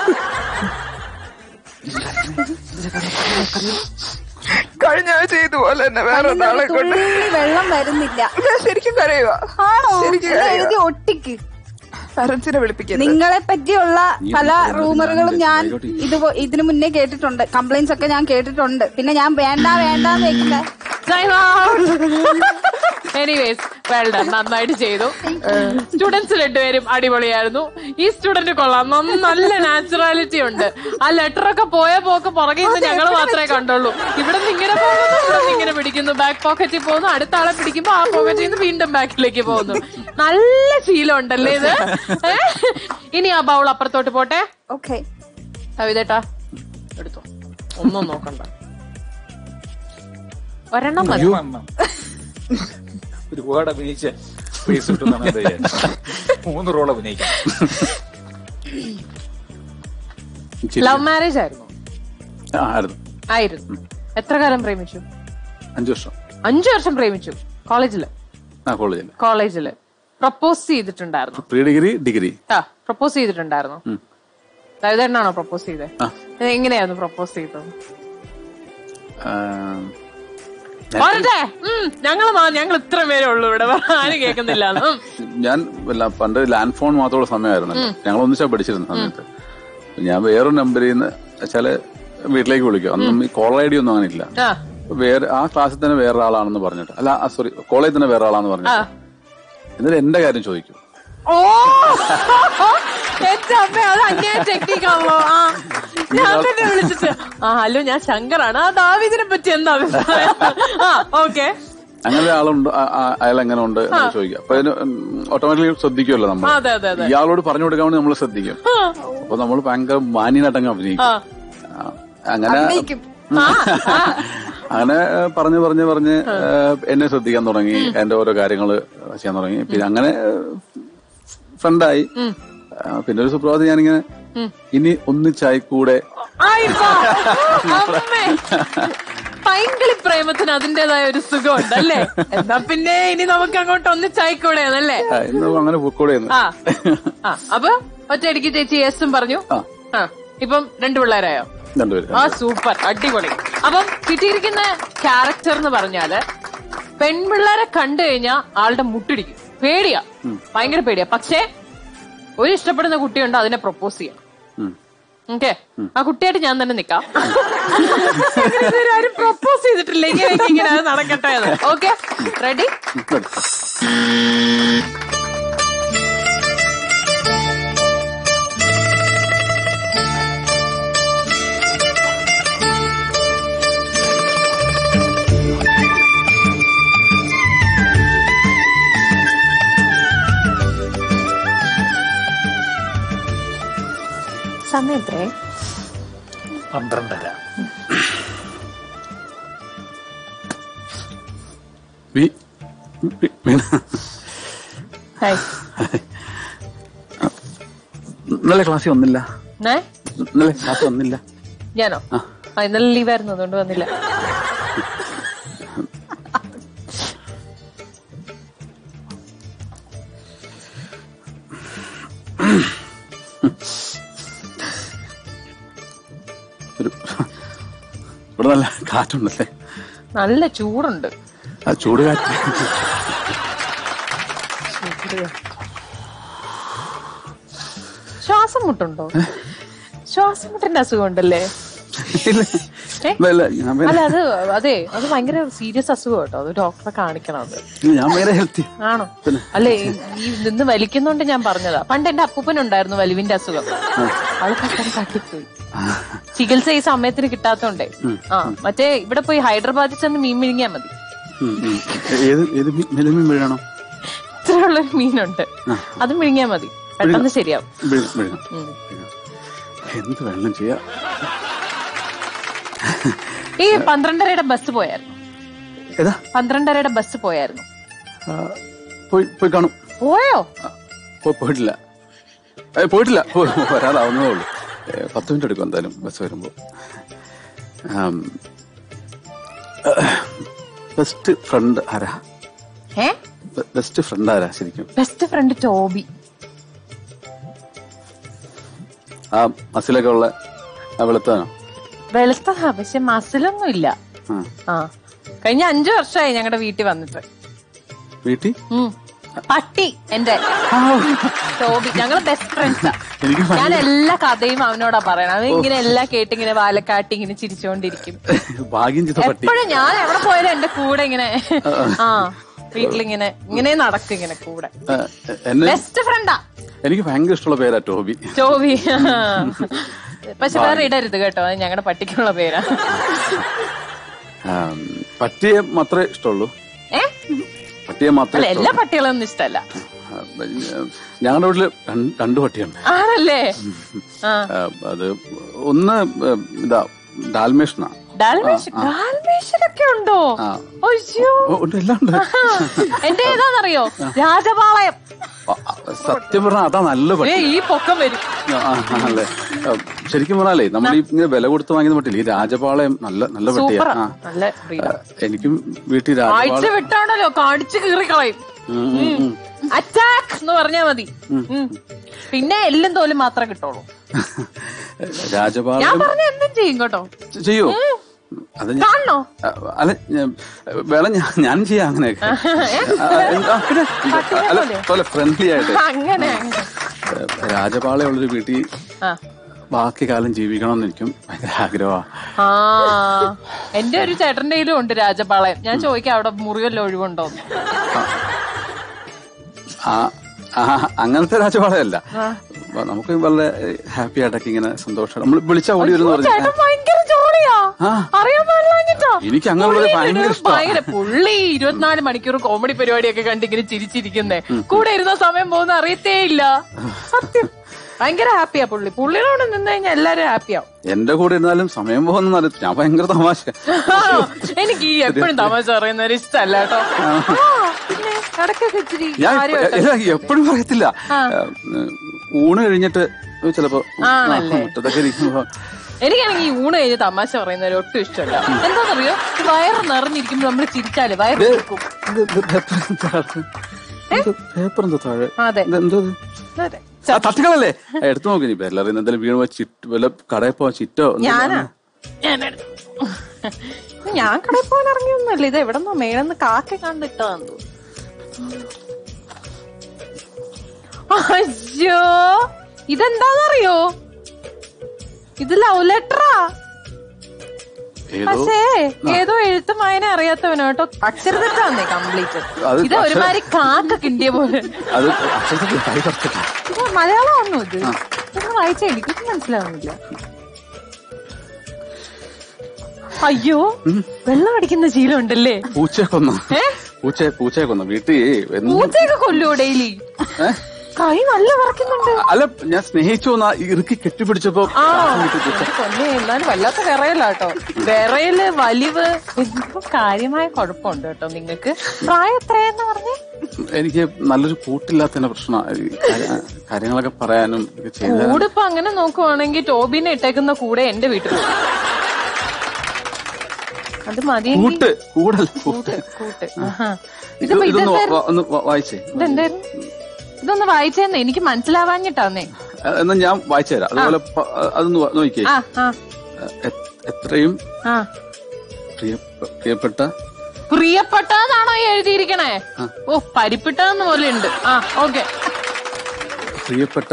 കഴിഞ്ഞ ആഴ്ച ഇതുപോലെ തന്നെ വേറെ കണ്ണിന്ന് ഒരാളെ ഒരു കൊണ്ട് തുള്ളി വെള്ളം വരുന്നില്ല ഞാൻ ശരിക്കും കരയുക ആണോ ശരിക്കും ഇത് കരയുക എഴുതി ഒട്ടിക്ക് പാരന്റ്സിനെ വിളിപ്പിക്കരുത് നിങ്ങളെ പറ്റിയുള്ള നീ പല പറയുന്നത് റൂമറുകളും ഞാൻ ആയിക്കോട്ടെ. ഇത് ഇതിനു മുന്നേ കേട്ടിട്ടുണ്ട് കംപ്ലൈന്റ്സ് ഒക്കെ ഞാൻ കേട്ടിട്ടുണ്ട് പിന്നെ ഞാൻ വേണ്ട വേണ്ടാന്ന് വെക്കുന്ന എനിവേസ് വെൽ ഡൺ നന്നായിട്ട് ചെയ്തു സ്റ്റുഡൻസ് രണ്ടുപേരും അടിപൊളിയായിരുന്നു ഈ സ്റ്റുഡന്റ് കൊള്ളാം നന്ന- നല്ല നാച്ചുറാലിറ്റി ഉണ്ട് ആ ലെറ്റർ ഒക്കെ പോയ പോക്ക് പുറകെ നിന്ന് ഞങ്ങൾ മാത്രമേ കണ്ടുള്ളൂ ഇവിടെ നിന്ന് ഇങ്ങനെ പോകുന്നു ഇവിടെ നിന്ന് ഇങ്ങനെ പിടിക്കുന്നു ബാക്ക് പോക്കറ്റിൽ പോകുന്നു അടുത്ത ആളെ പിടിക്കുമ്പോ ആ പോക്കറ്റിൽ നിന്ന് വീണ്ടും ബാക്കിലേക്ക് പോകുന്നു നല്ല ശീലം ഉണ്ടല്ലേ ഇത് ഏ? ഇനി ആ ബൗൾ അപ്പുറത്തോട്ട് പോട്ടെ ഓക്കെ കവിതേട്ടാ എടുത്തോ ഒന്നും നോക്കണ്ട ഒരെണ്ണം മതി ഒരുപാട് അഭിനയിച്ച പൈസ കിട്ടുന്ന മൂന്ന് റോൾ അഭിനയിക്കാം ചിരി. ലവ് മാരേജ് ആയിരുന്നു ആ, ആയിരുന്നു ആയിരുന്നു എത്ര കാലം പ്രേമിച്ചു അഞ്ചു വർഷം അഞ്ചു വർഷം പ്രേമിച്ചു കോളേജില് ആ കോളേജിൽ കോളേജില് പ്രപ്പോസ് ചെയ്തിട്ടുണ്ടായിരുന്നു പ്രീ ഡിഗ്രി ഡിഗ്രി ആ പ്രപ്പോസ് ചെയ്തിട്ടുണ്ടായിരുന്നു കവിതണ്ണാണോ പ്രപ്പോസ് ചെയ്തത് ആ. എങ്ങനെയായിരുന്നു പ്രപ്പോസ് ചെയ്തത് ആ, പറഞ്ഞേ ഞങ്ങൾ ഞങ്ങൾ ഇത്ര പേരേ ഉള്ളൂ ഇവിടെ വേറെ ആരും കേൾക്കുന്നില്ല ഞാൻ വല്ല പണ്ട് ലാൻഡ് ഫോൺ മാത്രമുള്ള സമയമായിരുന്നു ഞങ്ങൾ ഒന്നിച്ചാ പഠിച്ചിരുന്ന സമയത്ത് ഞാൻ വേറൊരു നമ്പറിൽ നിന്ന് വെച്ചാല് വീട്ടിലേക്ക് വിളിക്കും അന്നും ഈ കോൾ ഐ ഡി ഒന്നും അങ്ങനെ ഇല്ല ആ വേറെ ആ ക്ലാസ്സിൽ തന്നെ വേറെ ആളാണെന്ന് പറഞ്ഞിട്ട് അല്ല സോറി കോളേജിൽ തന്നെ വേറെ ആളാണെന്ന് പറഞ്ഞിട്ട് എന്നിട്ട് എന്റെ കാര്യം ചോദിക്കും ഓ എന്റെ അമ്മ അത് അന്യായ ടെക്നിക്കാണല്ലോ ആ ഞാൻ തന്നെ വിളിച്ചിട്ട് ആ ഹലോ ഞാൻ ശങ്കറാണ് ആ ദാവിദിനെ പറ്റി എന്താ അഭിപ്രായം ആ ഓക്കെ അങ്ങനെ ഒരാളുണ്ട് ആ- ആ- അയാൾ എങ്ങനെ ഉണ്ട് എന്ന് ചോദിക്കും അപ്പൊ അതിന് ഓട്ടോമാറ്റിക്കലി ശ്രദ്ധിക്കുമല്ലോ നമ്മൾ അതെ അതെ അതെ ഇയാളോട് പറഞ്ഞു കൊടുക്കാൻ വേണ്ടി നമ്മൾ ശ്രദ്ധിക്കും അപ്പൊ നമ്മൾ ഭയങ്കര മാന്യനായിട്ടങ്ങ് അഭിനയിക്കും ആ ആ, അങ്ങനെ ആ ആ അങ്ങനെ ഏഹ്, പറഞ്ഞ് പറഞ്ഞ് പറഞ്ഞ് ഏഹ്, എന്നെ ശ്രദ്ധിക്കാൻ തുടങ്ങി എന്റെ ഓരോ കാര്യങ്ങൾ ചെയ്യാൻ തുടങ്ങി പിന്നെ അങ്ങനെ ഫ്രണ്ടായി പിന്നെ ഒരു സുപ്രഭാതം ഞാനിങ്ങനെ ഇനി ഒന്നിച്ചായി കൂടെ ആയിപ്പോ അമ്മേ പൈങ്കിളി പ്രേമത്തിന് അതിന്റേതായ ഒരു സുഖമുണ്ട് അല്ലേ എന്നാ പിന്നെ ഇനി നമുക്ക് അങ്ങോട്ട് ഒന്നിച്ചായിക്കൂടെ എന്നല്ലേ ആ, ഇന്ന് അങ്ങനെ പൊക്കോടെ എന്ന്. ആ ആ അപ്പൊ ഒറ്റയടിക്ക് ചേച്ചി യെസും പറഞ്ഞു ആ. ആ ഇപ്പം രണ്ടു പിള്ളേരായോ രണ്ടുപേരും ആ സൂപ്പർ അടിപൊളി അപ്പം കിട്ടിയിരിക്കുന്ന ക്യാരക്ടർ എന്ന് പറഞ്ഞാല് പെൺപിള്ളേരെ കണ്ടു കഴിഞ്ഞാൽ ആളുടെ മുട്ടിടിക്കും പേടിയാ ഭയങ്കര പേടിയാ പക്ഷേ ഒരു ഇഷ്ടപ്പെടുന്ന കുട്ടിയുണ്ട് അതിനെ പ്രപ്പോസ് ചെയ്യാം ഉം. ഓക്കെ ആ കുട്ടിയായിട്ട് ഞാൻ തന്നെ നിക്കാം അങ്ങനെ ഇതുവരെ ആരും പ്രപ്പോസ് ചെയ്തിട്ടില്ല ഇങ്ങനെ ഇങ്ങനെ അത് നടക്കട്ടെ ഓക്കെ റെഡി ഉം. സമയം എത്രേ പന്ത്രണ്ടര വി- വി- വീണ. ഹായ് ഇന്നലെ ക്ലാസ്സിൽ വന്നില്ല ഏ ഇന്നലെ ക്ലാസ് വന്നില്ല ഞാനോ ആ ഇന്നലെ ലീവായിരുന്നു അതുകൊണ്ട് വന്നില്ല ഒരു ഇവിടെ നല്ല കാറ്റുണ്ടല്ലേ നല്ല ചൂടുണ്ട് ആ ചൂട് കാറ്റ് ശ്വാസം മുട്ടുണ്ടോ ശ്വാസം മുട്ടിന്റെ അസുഖം ഉണ്ടല്ലേ ഇല്ല. ഏ? ഇല്ല, ഞാൻ അല്ല വേറെ- അത് അതെ അത് ഭയങ്കര സീരിയസ് അസുഖം കേട്ടോ അത് ഡോക്ടറെ കാണിക്കണം അത് ഇല്ല, ഞാൻ വേറെ ഹെൽത്തി ആണോ അല്ലേ ഈ നിന്ന് വലിക്കുന്നോണ്ട് ഞാൻ പറഞ്ഞതാ പണ്ട് എന്റെ അപ്പൂപ്പനുണ്ടായിരുന്നു വലിവിന്റെ അസുഖം ആള് പെട്ടെന്ന് തട്ടിപ്പോയി ചികിത്സ ഈ സമയത്തിന് കിട്ടാത്തോണ്ടേ ആ മറ്റേ ഇവിടെ പോയി ഹൈദരാബാദിൽ ചെന്ന് മീൻ വിഴുങ്ങിയാ മതി ഏത് ഏത് മീ- മെലിമീൻ വീഴണം ഇത്രയുള്ള ഒരു മീനുണ്ട് അത് വിഴുങ്ങിയാ മതി പെട്ടെന്ന് ശരിയാവും വീഴ- വീഴണം ഉം. എന്ത് വെള്ളം ചെയ്യാ ഈ പന്ത്രണ്ടരയുടെ ബസ് പോയായിരുന്നു ഏതാ പന്ത്രണ്ടരയുടെ ബസ് പോയായിരുന്നു ആ, പോയി പോയി കാണും പോയോ ആ, പോ- പോയിട്ടില്ല ഏ, പോയിട്ടില്ല പോ- വരാതാവുന്നതേ ഉള്ളൂ ഏ, പത്ത് മിനിറ്റ് എടുക്കും എന്തായാലും ബസ് വരുമ്പോ ബെസ്റ്റ് ഫ്രണ്ട് ആരാ ഏ ബെസ്റ്റ് ഫ്രണ്ട് ആരാ ശരിക്കും ബെസ്റ്റ് ഫ്രണ്ട് ടോബി ആ മസിലൊക്കെ ഉള്ള ആ വെളുത്താനോ വെളുത്തതാ പക്ഷെ മസിലൊന്നും ഇല്ല ആ ആ കഴിഞ്ഞ അഞ്ചു വർഷമായി ഞങ്ങളുടെ വീട്ടിൽ വന്നിട്ട് വീട്ടിൽ ഉം. പട്ടി എന്റെ ടോബി ഞങ്ങള് ബെസ്റ്റ് ഫ്രണ്ട്സാ എനിക്ക് ഞാൻ എല്ലാ കഥയും അവനോടാ പറയണം അവൻ ഇങ്ങനെ എല്ലാം കേട്ട് ഇങ്ങനെ വാലക്കാട്ടി ഇങ്ങനെ ചിരിച്ചോണ്ടിരിക്കും ഭാഗ്യം ചെയ്ത പട്ടി എപ്പോഴും ഞാൻ എവിടെ പോയാലും എന്റെ കൂടെ ഇങ്ങനെ ആ വീട്ടിലിങ്ങനെ ഇങ്ങനെ നടക്കും ഇങ്ങനെ കൂടെ ആ, എന്നെ ബെസ്റ്റ് ഫ്രണ്ടാ എനിക്ക് ഭയങ്കര ഇഷ്ടമുള്ള പേരാ ടോബി ടോബി പക്ഷെ വേറെ ഇടരുത് കേട്ടോ അത് ഞങ്ങളുടെ പട്ടിക്കുള്ള പേരാ ആം, പട്ടിയെ മാത്രമേ ഇഷ്ടമുള്ളൂ ഏ പട്ടിയെ മാത്രമേ അല്ല എല്ലാ ഇഷ്ടമുള്ളൂ പട്ടികളൊന്നും ഇഷ്ടല്ല ആ, ഞങ്ങളുടെ വീട്ടില് രണ്ട് രണ്ട് പട്ടിയുണ്ട് ആണല്ലേ ആ ആ, അത് ഒന്ന് ആ, ഇതാ ഡാൽമേഷനാ ഡാൽമേഷൻ ഡാൽമേഷനൊക്കെ ഉണ്ടോ ആ. അയ്യോ ഓ, ഉണ്ട് എല്ലാം ഉണ്ട് എന്റെ ഏതാന്നറിയോ രാജപാളയം ആ, ആ, സത്യം പറഞ്ഞാൽ അതാ നല്ല ഏ പട്ടി ഈ പൊക്കം വരും ആ, ആ, അല്ലേ ആ, ശരിക്കും പറഞ്ഞാലേ നമ്മൾ ഈ ഇങ്ങനെ വില കൊടുത്ത് വാങ്ങിയത് പറ്റില്ല ഈ രാജപാളയം നല്ല നല്ല പട്ടിയാ സൂപ്പറാ ആ നല്ല breed ആ. എനിക്കും വീട്ടിൽ ആഴ്ച രാജപാളയം വിട്ടാണല്ലോ കാണിച്ചു കീറിക്കളയും ഉം, ഉം, ഉം. അറ്റാക്ക് എന്ന് പറഞ്ഞാ മതി ഉം. പിന്നെ എല്ലും തോലും മാത്രമേ കിട്ടുള്ളൂ ഞാൻ രാജപാളയം പറഞ്ഞ എന്തും ചെയ്യും കേട്ടോ ചെയ്യോ അത് ഞാൻ കാണണോ ആ, അല്ല ഞാൻ- വേണം ഞാൻ ഞാൻ ചെയ്യാം അങ്ങനെയൊക്കെ ആ, ആ, പിന്നെ അല്ല പോലെ ഫ്രണ്ട്ലി ആയിട്ട് അങ്ങനെ അങ്ങനെ. ഏ, രാജപാളയുള്ളൊരു വീട്ടിൽ ആ ബാക്കി കാലം ജീവിക്കണമെന്ന് എനിക്കും ഭയങ്കര ആഗ്രഹമാണ് ആ എന്റെ ഒരു ചേട്ടന്റെ കയ്യിലും ഉണ്ട് രാജപാളയം ഞാൻ ചോദിക്കാം അവിടെ മുറിവല്ലോ ഒഴിവുണ്ടോ ആ ആ, അങ്ങനത്തെ രാജപാളയല്ല അപ്പൊ നമുക്ക് വളരെ ഹാപ്പി ആയിട്ടൊക്കെ ഇങ്ങനെ സന്തോഷം നമ്മൾ വിളിച്ചാ ഓടി വരും ചേട്ടൻ പറഞ്ഞു ഭയങ്കര ജോളിയാ ആ. അറിയാൻ പാടില്ലാഞ്ഞിട്ടോ എനിക്ക് അങ്ങനെയുള്ളത് ഭയങ്കര ഇഷ്ടാ. ഭയങ്കര പുള്ളി ഇരുപത്തിനാല് മണിക്കൂർ കോമഡി പരിപാടിയൊക്കെ കണ്ട് ഇങ്ങനെ ചിരിച്ചിരിക്കുന്നേ കൂടെ ഇരുന്ന സമയം പോകുന്ന അറിയത്തേ ഇല്ല സത്യം ഭയങ്കര ഹാപ്പിയാ പുള്ളി പുള്ളിയോട് നിന്ന് കഴിഞ്ഞാൽ എല്ലാരും ഹാപ്പിയാവും എന്റെ കൂടെ ഇരുന്നാലും സമയം പോകുന്ന അറിയത്തില്ല ഞാൻ ഭയങ്കര തമാശ ആണോ? എനിക്ക് ഈ എപ്പോഴും തമാശ പറയുന്നവര് ഇഷ്ടല്ല കേട്ടോ ആ, പിന്നെ ഇടയ്ക്കൊക്കെ ഇച്ചിരി ഞാൻ കാര്യമായിട്ട് എപ്പോഴും പറയത്തില്ല ഏ, ഊണ് കഴിഞ്ഞിട്ട് ചിലപ്പോ ആണല്ലേ? മുറ്റത്തൊക്കെ ഇരിക്കുമ്പോ എനിക്കാണെങ്കിൽ ഈ ഊണ് കഴിഞ്ഞ് തമാശ പറയുന്നവര് ഒട്ടും ഇഷ്ടമല്ല എന്താണെന്നറിയോ ഈ വയറ് നിറഞ്ഞിരിക്കുമ്പോ നമ്മൾ ചിരിച്ചാല് വയറ് ഇത് നിൽക്കും ഇത് ഇത് പേപ്പർ എന്താ താഴെ? ഇത് പേപ്പർ എന്താ താഴെ അതെ. ഇത് എന്തോ ഇത്? അതെ. ആ, തട്ടുകളല്ലേ ആ, എടുത്തു നോക്കി നീ പേരലറി എന്തെങ്കിലും വീണു പോയി ചിറ്റ് വല്ല കടയിൽ പോവാൻ ചിറ്റോ എന്തെങ്കിലും ഞാനാ ഞാനെടുത്തു. ഞാൻ കടയിൽ പോകാൻ ഇറങ്ങിയൊന്നുമല്ല ഇത് എവിടെന്നോ മേലെന്ന് കാക്ക കണ്ടിട്ടാന്ന് അയ്യോ ഇതെന്താന്നറിയോ ഇത് ലവ് ലെറ്ററാ ഏതോ പക്ഷേ ഏതോ എഴുത്തും വായന അറിയാത്തവനോ കേട്ടോ അക്ഷരതെറ്റാന്നേ കംപ്ലീറ്റ് അത് ഇത് ഒരുമാതിരി കാക്ക കിണ്ടിയ പോലെ അത് അക്ഷരത്തിൽ കൈ കറക്കട്ടെ ഇത് മലയാളമാണോ ഇത് ഇത് വായിച്ച എനിക്കൊന്നും മനസ്സിലാവുന്നില്ല അയ്യോ വെള്ളം അടിക്കുന്ന ശീലം ഉണ്ടല്ലേ പൂച്ചയെ കൊന്നു ഏ? പൂച്ചയെ പൂച്ചയെ കൊന്നു വീട്ടിൽ എന്ത് പൂച്ചയൊക്കെ കൊല്ലുവോ ഡെയിലി ഏ? കൈ നല്ല വിറയ്ക്കുന്നുണ്ട് അല്ല ഞാൻ സ്നേഹിച്ചു വന്ന ഇറുക്കി കെട്ടിപ്പിടിച്ചപ്പോ ആ കൊന്നെ എന്നാലും വല്ലാത്ത വിറയല്ല കേട്ടോ വിറയല് വലിവ് എന്തോ കാര്യമായ കുഴപ്പമുണ്ട് കേട്ടോ നിങ്ങക്ക് പ്രായം എത്രയെന്ന് പറഞ്ഞേ എനിക്ക് നല്ലൊരു കൂട്ടില്ലാത്തതിന്റെ പ്രശ്നം കാര്യങ്ങളൊക്കെ പറയാനും ഒക്കെ ചെയ്ത കൂടിപ്പോ അങ്ങനെ നോക്കുവാണെങ്കിൽ ടോബിനെ ഇട്ടേക്കുന്ന കൂടെ എന്റെ വീട്ടിൽ വരും. അത് മതിയെങ്കിൽ കൂട്ട് കൂടല്ല കൂട്ട് കൂട്ട് കൂട്ട് ആഹാ. ഇത് ഇതിപ്പോ ഇതൊന്ന് ഇതെന്തായിരുന്നു? വാ- ഒന്ന് വാ- വായിച്ചേ ഇതെന്തായിരുന്നു ഇതൊന്ന് വായിച്ചേന്ന് എനിക്ക് മനസ്സിലാവാഞ്ഞിട്ടാന്നേ എന്നാ ഞാൻ വായിച്ചു തരാം അതുപോലെ പ- അതൊന്ന് വാ- നോക്കിയേ ആ ആ എ- എത്രയും ആ പ്രിയ പ്രിയപ്പെട്ട പ്രിയപ്പെട്ടതാണോ ഈ എഴുതിയിരിക്കണേ ഓ പരിപ്പിട്ടതെന്ന് പോലെ ഉണ്ട് ആ ഓക്കെ പ്രിയപ്പെട്ട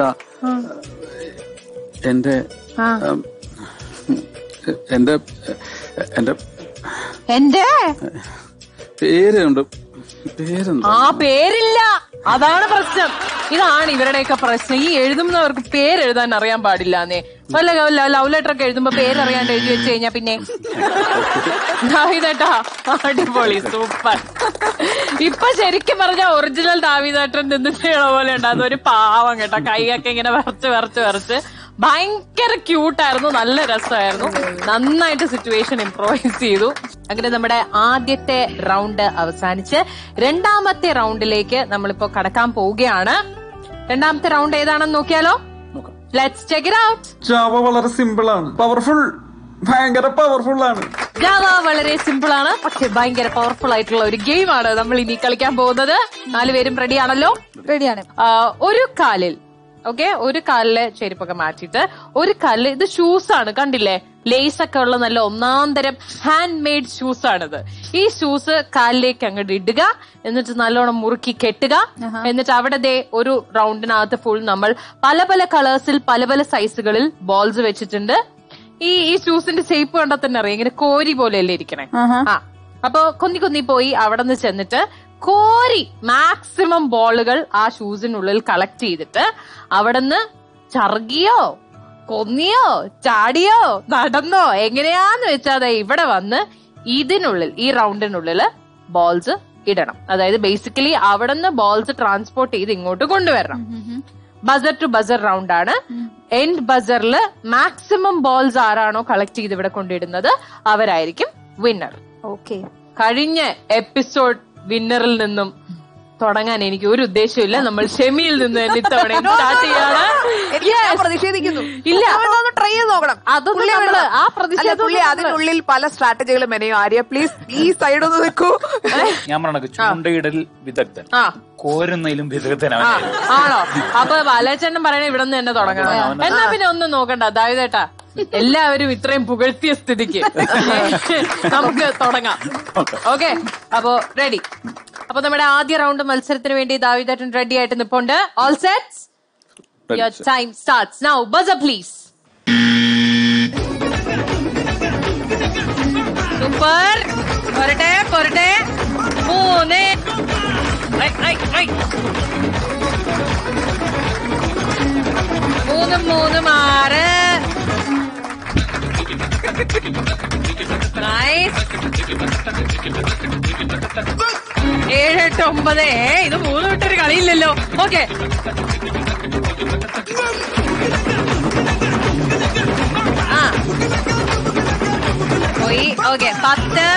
എന്റെ ആ. ഉം, എന്റെ എന്റെ എന്റെ പേരുണ്ട് പേരെന്താ ആ പേരില്ല അതാണ് പ്രശ്നം ഇതാണ് ഇവരുടെയൊക്കെ പ്രശ്നം ഈ എഴുതുന്നവർക്ക് പേരെഴുതാൻ അറിയാൻ പാടില്ലാന്നേ വല്ല ലവ് ലെറ്റർ ഒക്കെ എഴുതുമ്പോ പേരറിയാണ്ട് എഴുതി വെച്ച് കഴിഞ്ഞാ പിന്നെ ദാവിദേട്ടാ അടിപൊളി സൂപ്പർ ഇപ്പൊ ശരിക്കും പറഞ്ഞ ഒറിജിനൽ ദാവിദേട്ടൻ നിന്ന് ചെയ്യണ പോലെ ഉണ്ട് അതൊരു പാവം കേട്ടോ കൈയൊക്കെ ഇങ്ങനെ വരച്ച് വരച്ച് വരച്ച് ഭയങ്കര ക്യൂട്ടായിരുന്നു നല്ല രസമായിരുന്നു നന്നായിട്ട് സിറ്റുവേഷൻ ഇംപ്രൂവൈസ് ചെയ്തു അങ്ങനെ നമ്മുടെ ആദ്യത്തെ റൗണ്ട് അവസാനിച്ച് രണ്ടാമത്തെ റൗണ്ടിലേക്ക് നമ്മളിപ്പോ കടക്കാൻ പോവുകയാണ് രണ്ടാമത്തെ റൗണ്ട് ഏതാണെന്ന് നോക്കിയാലോ let's check it out Java വളരെ സിമ്പിൾ ആണ് പവർഫുൾ ഭയങ്കര പവർഫുൾ ആണ് ജാവ വളരെ സിമ്പിൾ ആണ് പക്ഷെ ഭയങ്കര പവർഫുൾ ആയിട്ടുള്ള ഒരു ഗെയിമാണ് നമ്മൾ ഇനി കളിക്കാൻ പോകുന്നത് നാലുപേരും റെഡി ആണല്ലോ റെഡിയാണ് ആ, ഒരു കാലിൽ ഓക്കെ ഒരു കാലില് ചെരുപ്പൊക്കെ മാറ്റിയിട്ട് ഒരു കാലില് ഇത് ഷൂസ് ആണ് കണ്ടില്ലേ ലേസ് ഒക്കെ ഉള്ള നല്ല ഒന്നാം തരം ഹാൻഡ് മെയ്ഡ് ഷൂസ് ആണിത് ഈ ഷൂസ് കാലിലേക്ക് അങ്ങോട്ട് ഇടുക എന്നിട്ട് നല്ലോണം മുറുക്കി കെട്ടുക എന്നിട്ട് അവിടെ ദേ ഒരു റൗണ്ടിനകത്ത് ഫുൾ നമ്മൾ പല പല കളേഴ്സിൽ പല പല സൈസുകളിൽ ബോൾസ് വെച്ചിട്ടുണ്ട് ഈ ഈ ഷൂസിന്റെ ഷേപ്പ് കണ്ടാൽ തന്നെ അറിയാം ഇങ്ങനെ കോരി പോലെയല്ലേ ഇരിക്കണേ ആ അപ്പൊ കൊന്നി കൊന്നി പോയി അവിടെ നിന്ന് ചെന്നിട്ട് കോരി മാക്സിമം ബോളുകൾ ആ ഷൂസിനുള്ളിൽ കളക്ട് ചെയ്തിട്ട് അവിടുന്ന് ചറുകിയോ കൊന്നിയോ ചാടിയോ നടന്നോ എങ്ങനെയാന്ന് വെച്ചാൽ ദേ ഇവിടെ വന്ന് ഇതിനുള്ളിൽ ഈ റൗണ്ടിനുള്ളില് ബോൾസ് ഇടണം അതായത് ബേസിക്കലി അവിടുന്ന് ബോൾസ് ട്രാൻസ്പോർട്ട് ചെയ്ത് ഇങ്ങോട്ട് കൊണ്ടുവരണം ബസർ ടു ബസർ റൗണ്ട് ആണ് എൻഡ് ബസറിൽ മാക്സിമം ബോൾസ് ആരാണോ കളക്ട് ചെയ്ത് ഇവിടെ കൊണ്ടിടുന്നത് അവരായിരിക്കും വിന്നർ ഓക്കെ കഴിഞ്ഞ എപ്പിസോഡ് വിന്നറിൽ നിന്നും തുടങ്ങാൻ എനിക്ക് ഒരു ഉദ്ദേശമില്ല നമ്മൾ ഷെമിയിൽ നിന്ന് തന്നെ ഇത്തവണ സ്റ്റാർട്ട് ചെയ്യാണ് എനിക്ക് ഞാൻ പ്രതിഷേധിക്കുന്നു ഇല്ല. ട്രൈ ചെയ്ത് നോക്കണം അതൊന്നും പുള്ളി നമ്മള് വേണം. ആ അല്ല, പ്രതിഷേധം പുള്ളി അതിനുള്ളിൽ പല സ്ട്രാറ്റജികളും മെനയും ആര്യ പ്ലീസ് ഈ സൈഡ് ഒന്ന് നിൽക്കൂ ഞാൻ പറഞ്ഞ ചൂണ്ടയിടൽ വിദഗ്ധൻ ആ കോരുന്നതിലും വിദഗ്ധനാണ് ആ ആണോ അപ്പൊ ബാലചേട്ടൻ പറയണ ഇവിടെ നിന്ന് തന്നെ തുടങ്ങണം എന്നാ പിന്നെ ഒന്നും നോക്കണ്ട ദാവിദേട്ടാ എല്ലാവരും ഇത്രയും പുകഴ്ത്തിയ സ്ഥിതിക്ക് നമുക്ക് തുടങ്ങാം ഓക്കെ അപ്പോ റെഡി അപ്പൊ നമ്മുടെ ആദ്യ റൗണ്ട് മത്സരത്തിന് വേണ്ടി ദാവിദേട്ടൻ റെഡി ആയിട്ട് നിപ്പുണ്ട് all sets your time starts now buzzer please super പോരട്ടെ പോരട്ടെ മൂന്ന് ഐ, ഐ, ഐ. മൂന്നും മൂന്നും ആറ് നൈസ് ഏഴ് എട്ട് ഒമ്പത് ഏ ഇത് മൂന്ന് വിട്ടൊരു കളിയില്ലല്ലോ ഓക്കെ ആ പോയി ഓക്കെ പത്ത്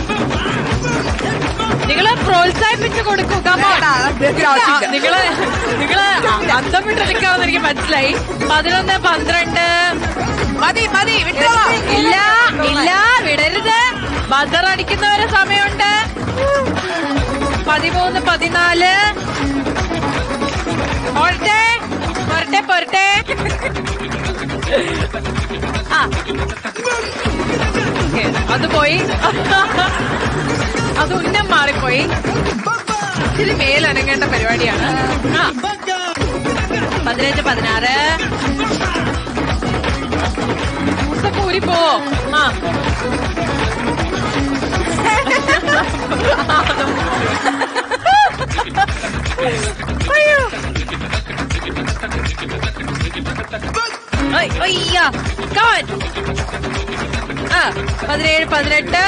നിങ്ങള് പ്രോത്സാഹിപ്പിച്ചു കൊടുക്കൂ കമോ നിങ്ങള് നിങ്ങള് അന്തം വിട്ട് നിൽക്കാമെന്ന് എനിക്ക് മനസ്സിലായി പതിനൊന്ന് പന്ത്രണ്ട് മതി മതി ഇല്ല ഇല്ല വിടരുത് ബസർ അടിക്കുന്നവരെ സമയമുണ്ട് പതിമൂന്ന് പതിനാല് പോരട്ടെ പോരട്ടെ പോരട്ടെ ആ ഓക്കേ, അത് പോയി അത് ഉന്നം മാറിപ്പോയി ഇച്ചിരി മേലനങ്ങേണ്ട പരിപാടിയാണ് ആ പതിനഞ്ച് പതിനാറ് ദിവസം ഊരി പോവോ ആ അയ്യോ ഐ, അയ്യ കമൻ ആ പതിനേഴ് പതിനെട്ട്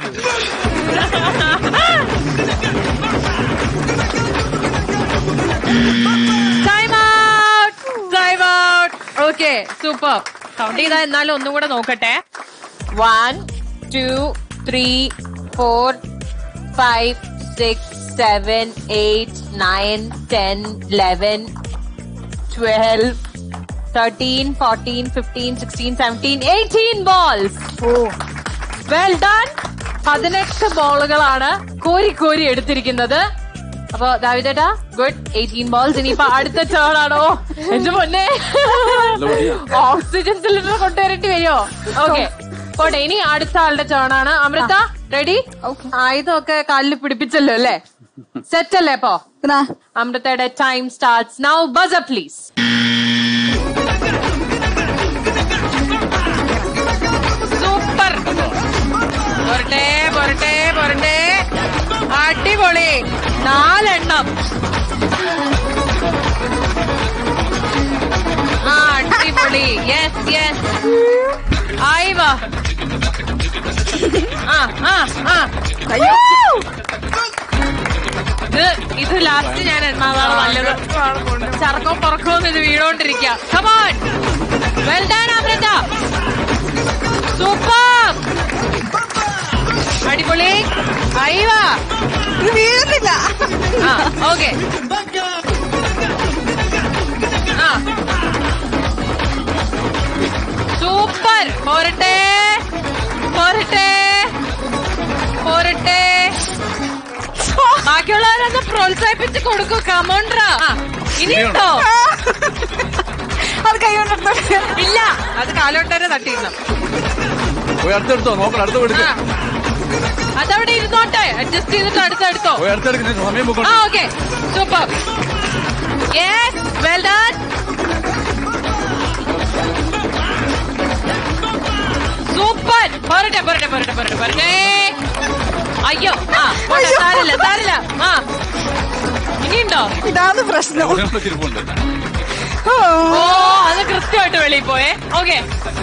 time out time out okay super count ചെയ്താ എന്നാലും ഒന്നും കൂടെ നോക്കട്ടെ one two three four five six seven eight nine ten eleven twelve thirteen fourteen fifteen sixteen seventeen eighteen balls well done പതിനെട്ട് ബോളുകളാണ് കോരി കോരി എടുത്തിരിക്കുന്നത് അപ്പൊ ദാവിദേട്ടാ ഗുഡ് എയ്റ്റീൻ ബോൾസ് ഇനിയിപ്പൊ അടുത്ത ടേൺ ആണോ എന്റെ പൊന്നെ ഓക്സിജൻ സിലിണ്ടർ കൊണ്ടുവരേണ്ടി വരുമോ ഓക്കെ പോട്ടെ ഇനി അടുത്ത ആളുടെ ടേൺ ആണ് അമൃത റെഡി ആയുധമൊക്കെ കാലിൽ പിടിപ്പിച്ചല്ലോ അല്ലേ സെറ്റ് അല്ലേ അപ്പോ അമൃതയുടെ time starts now buzzer please super പോരട്ടെ പോരട്ടെ പോരട്ടെ അടിപൊളി നാലെണ്ണം ആ അടിപൊളി യെസ് യെസ് ആയി വാ ആ ആ ആ അയ്യോ ഇത് ഇത് ലാസ്റ്റ് ഞാൻ എണ്ണാതാണ് നല്ലത് ചർക്കോ പുറക്കോന്ന് ഇത് വീണോണ്ടിരിക്കുക come on well done Amrita super അടിപൊളി അയ്യവാ ഇത് വീഴുന്നില്ല ആ ഓക്കെ ആ സൂപ്പർ പോരട്ടെ പോരട്ടെ പോരട്ടെ ബാക്കിയുള്ളവരൊന്ന് പ്രോത്സാഹിപ്പിച്ച് കൊടുക്കൂ കമോണ്ട്ര ഇനിയുണ്ടോ അത് കൈ കൊണ്ടെടുത്തോട്ടെ ഇല്ല അത് കാലോട്ടരെ തട്ടിയിരുന്നു പോയി അടുത്തെടുത്തോ നോക്കണം അടുത്ത് ആ കൊടുക്ക അതവിടെ ഇരുന്നോട്ടെ അഡ്ജസ്റ്റ് ചെയ്തിട്ട് അടുത്തെടുത്തോ പോയി അടുത്തെടുക്കുന്ന സമയം ആ പോകണം okay super yes well done super പോരട്ടെ പോരട്ടെ പോരട്ടെ പോരട്ടെ പോരട്ടെ അയ്യോ ആ പോട്ടെ, സാരില്ല സാരില്ല ആ ഇനിയുണ്ടോ ഇതാണ് പ്രശ്നം ഒരെണ്ണം തിരുപ്പുണ്ട് ഓ, ഓ അത് കൃത്യമായിട്ട് വെളിയിൽ പോയേ ഓക്കെ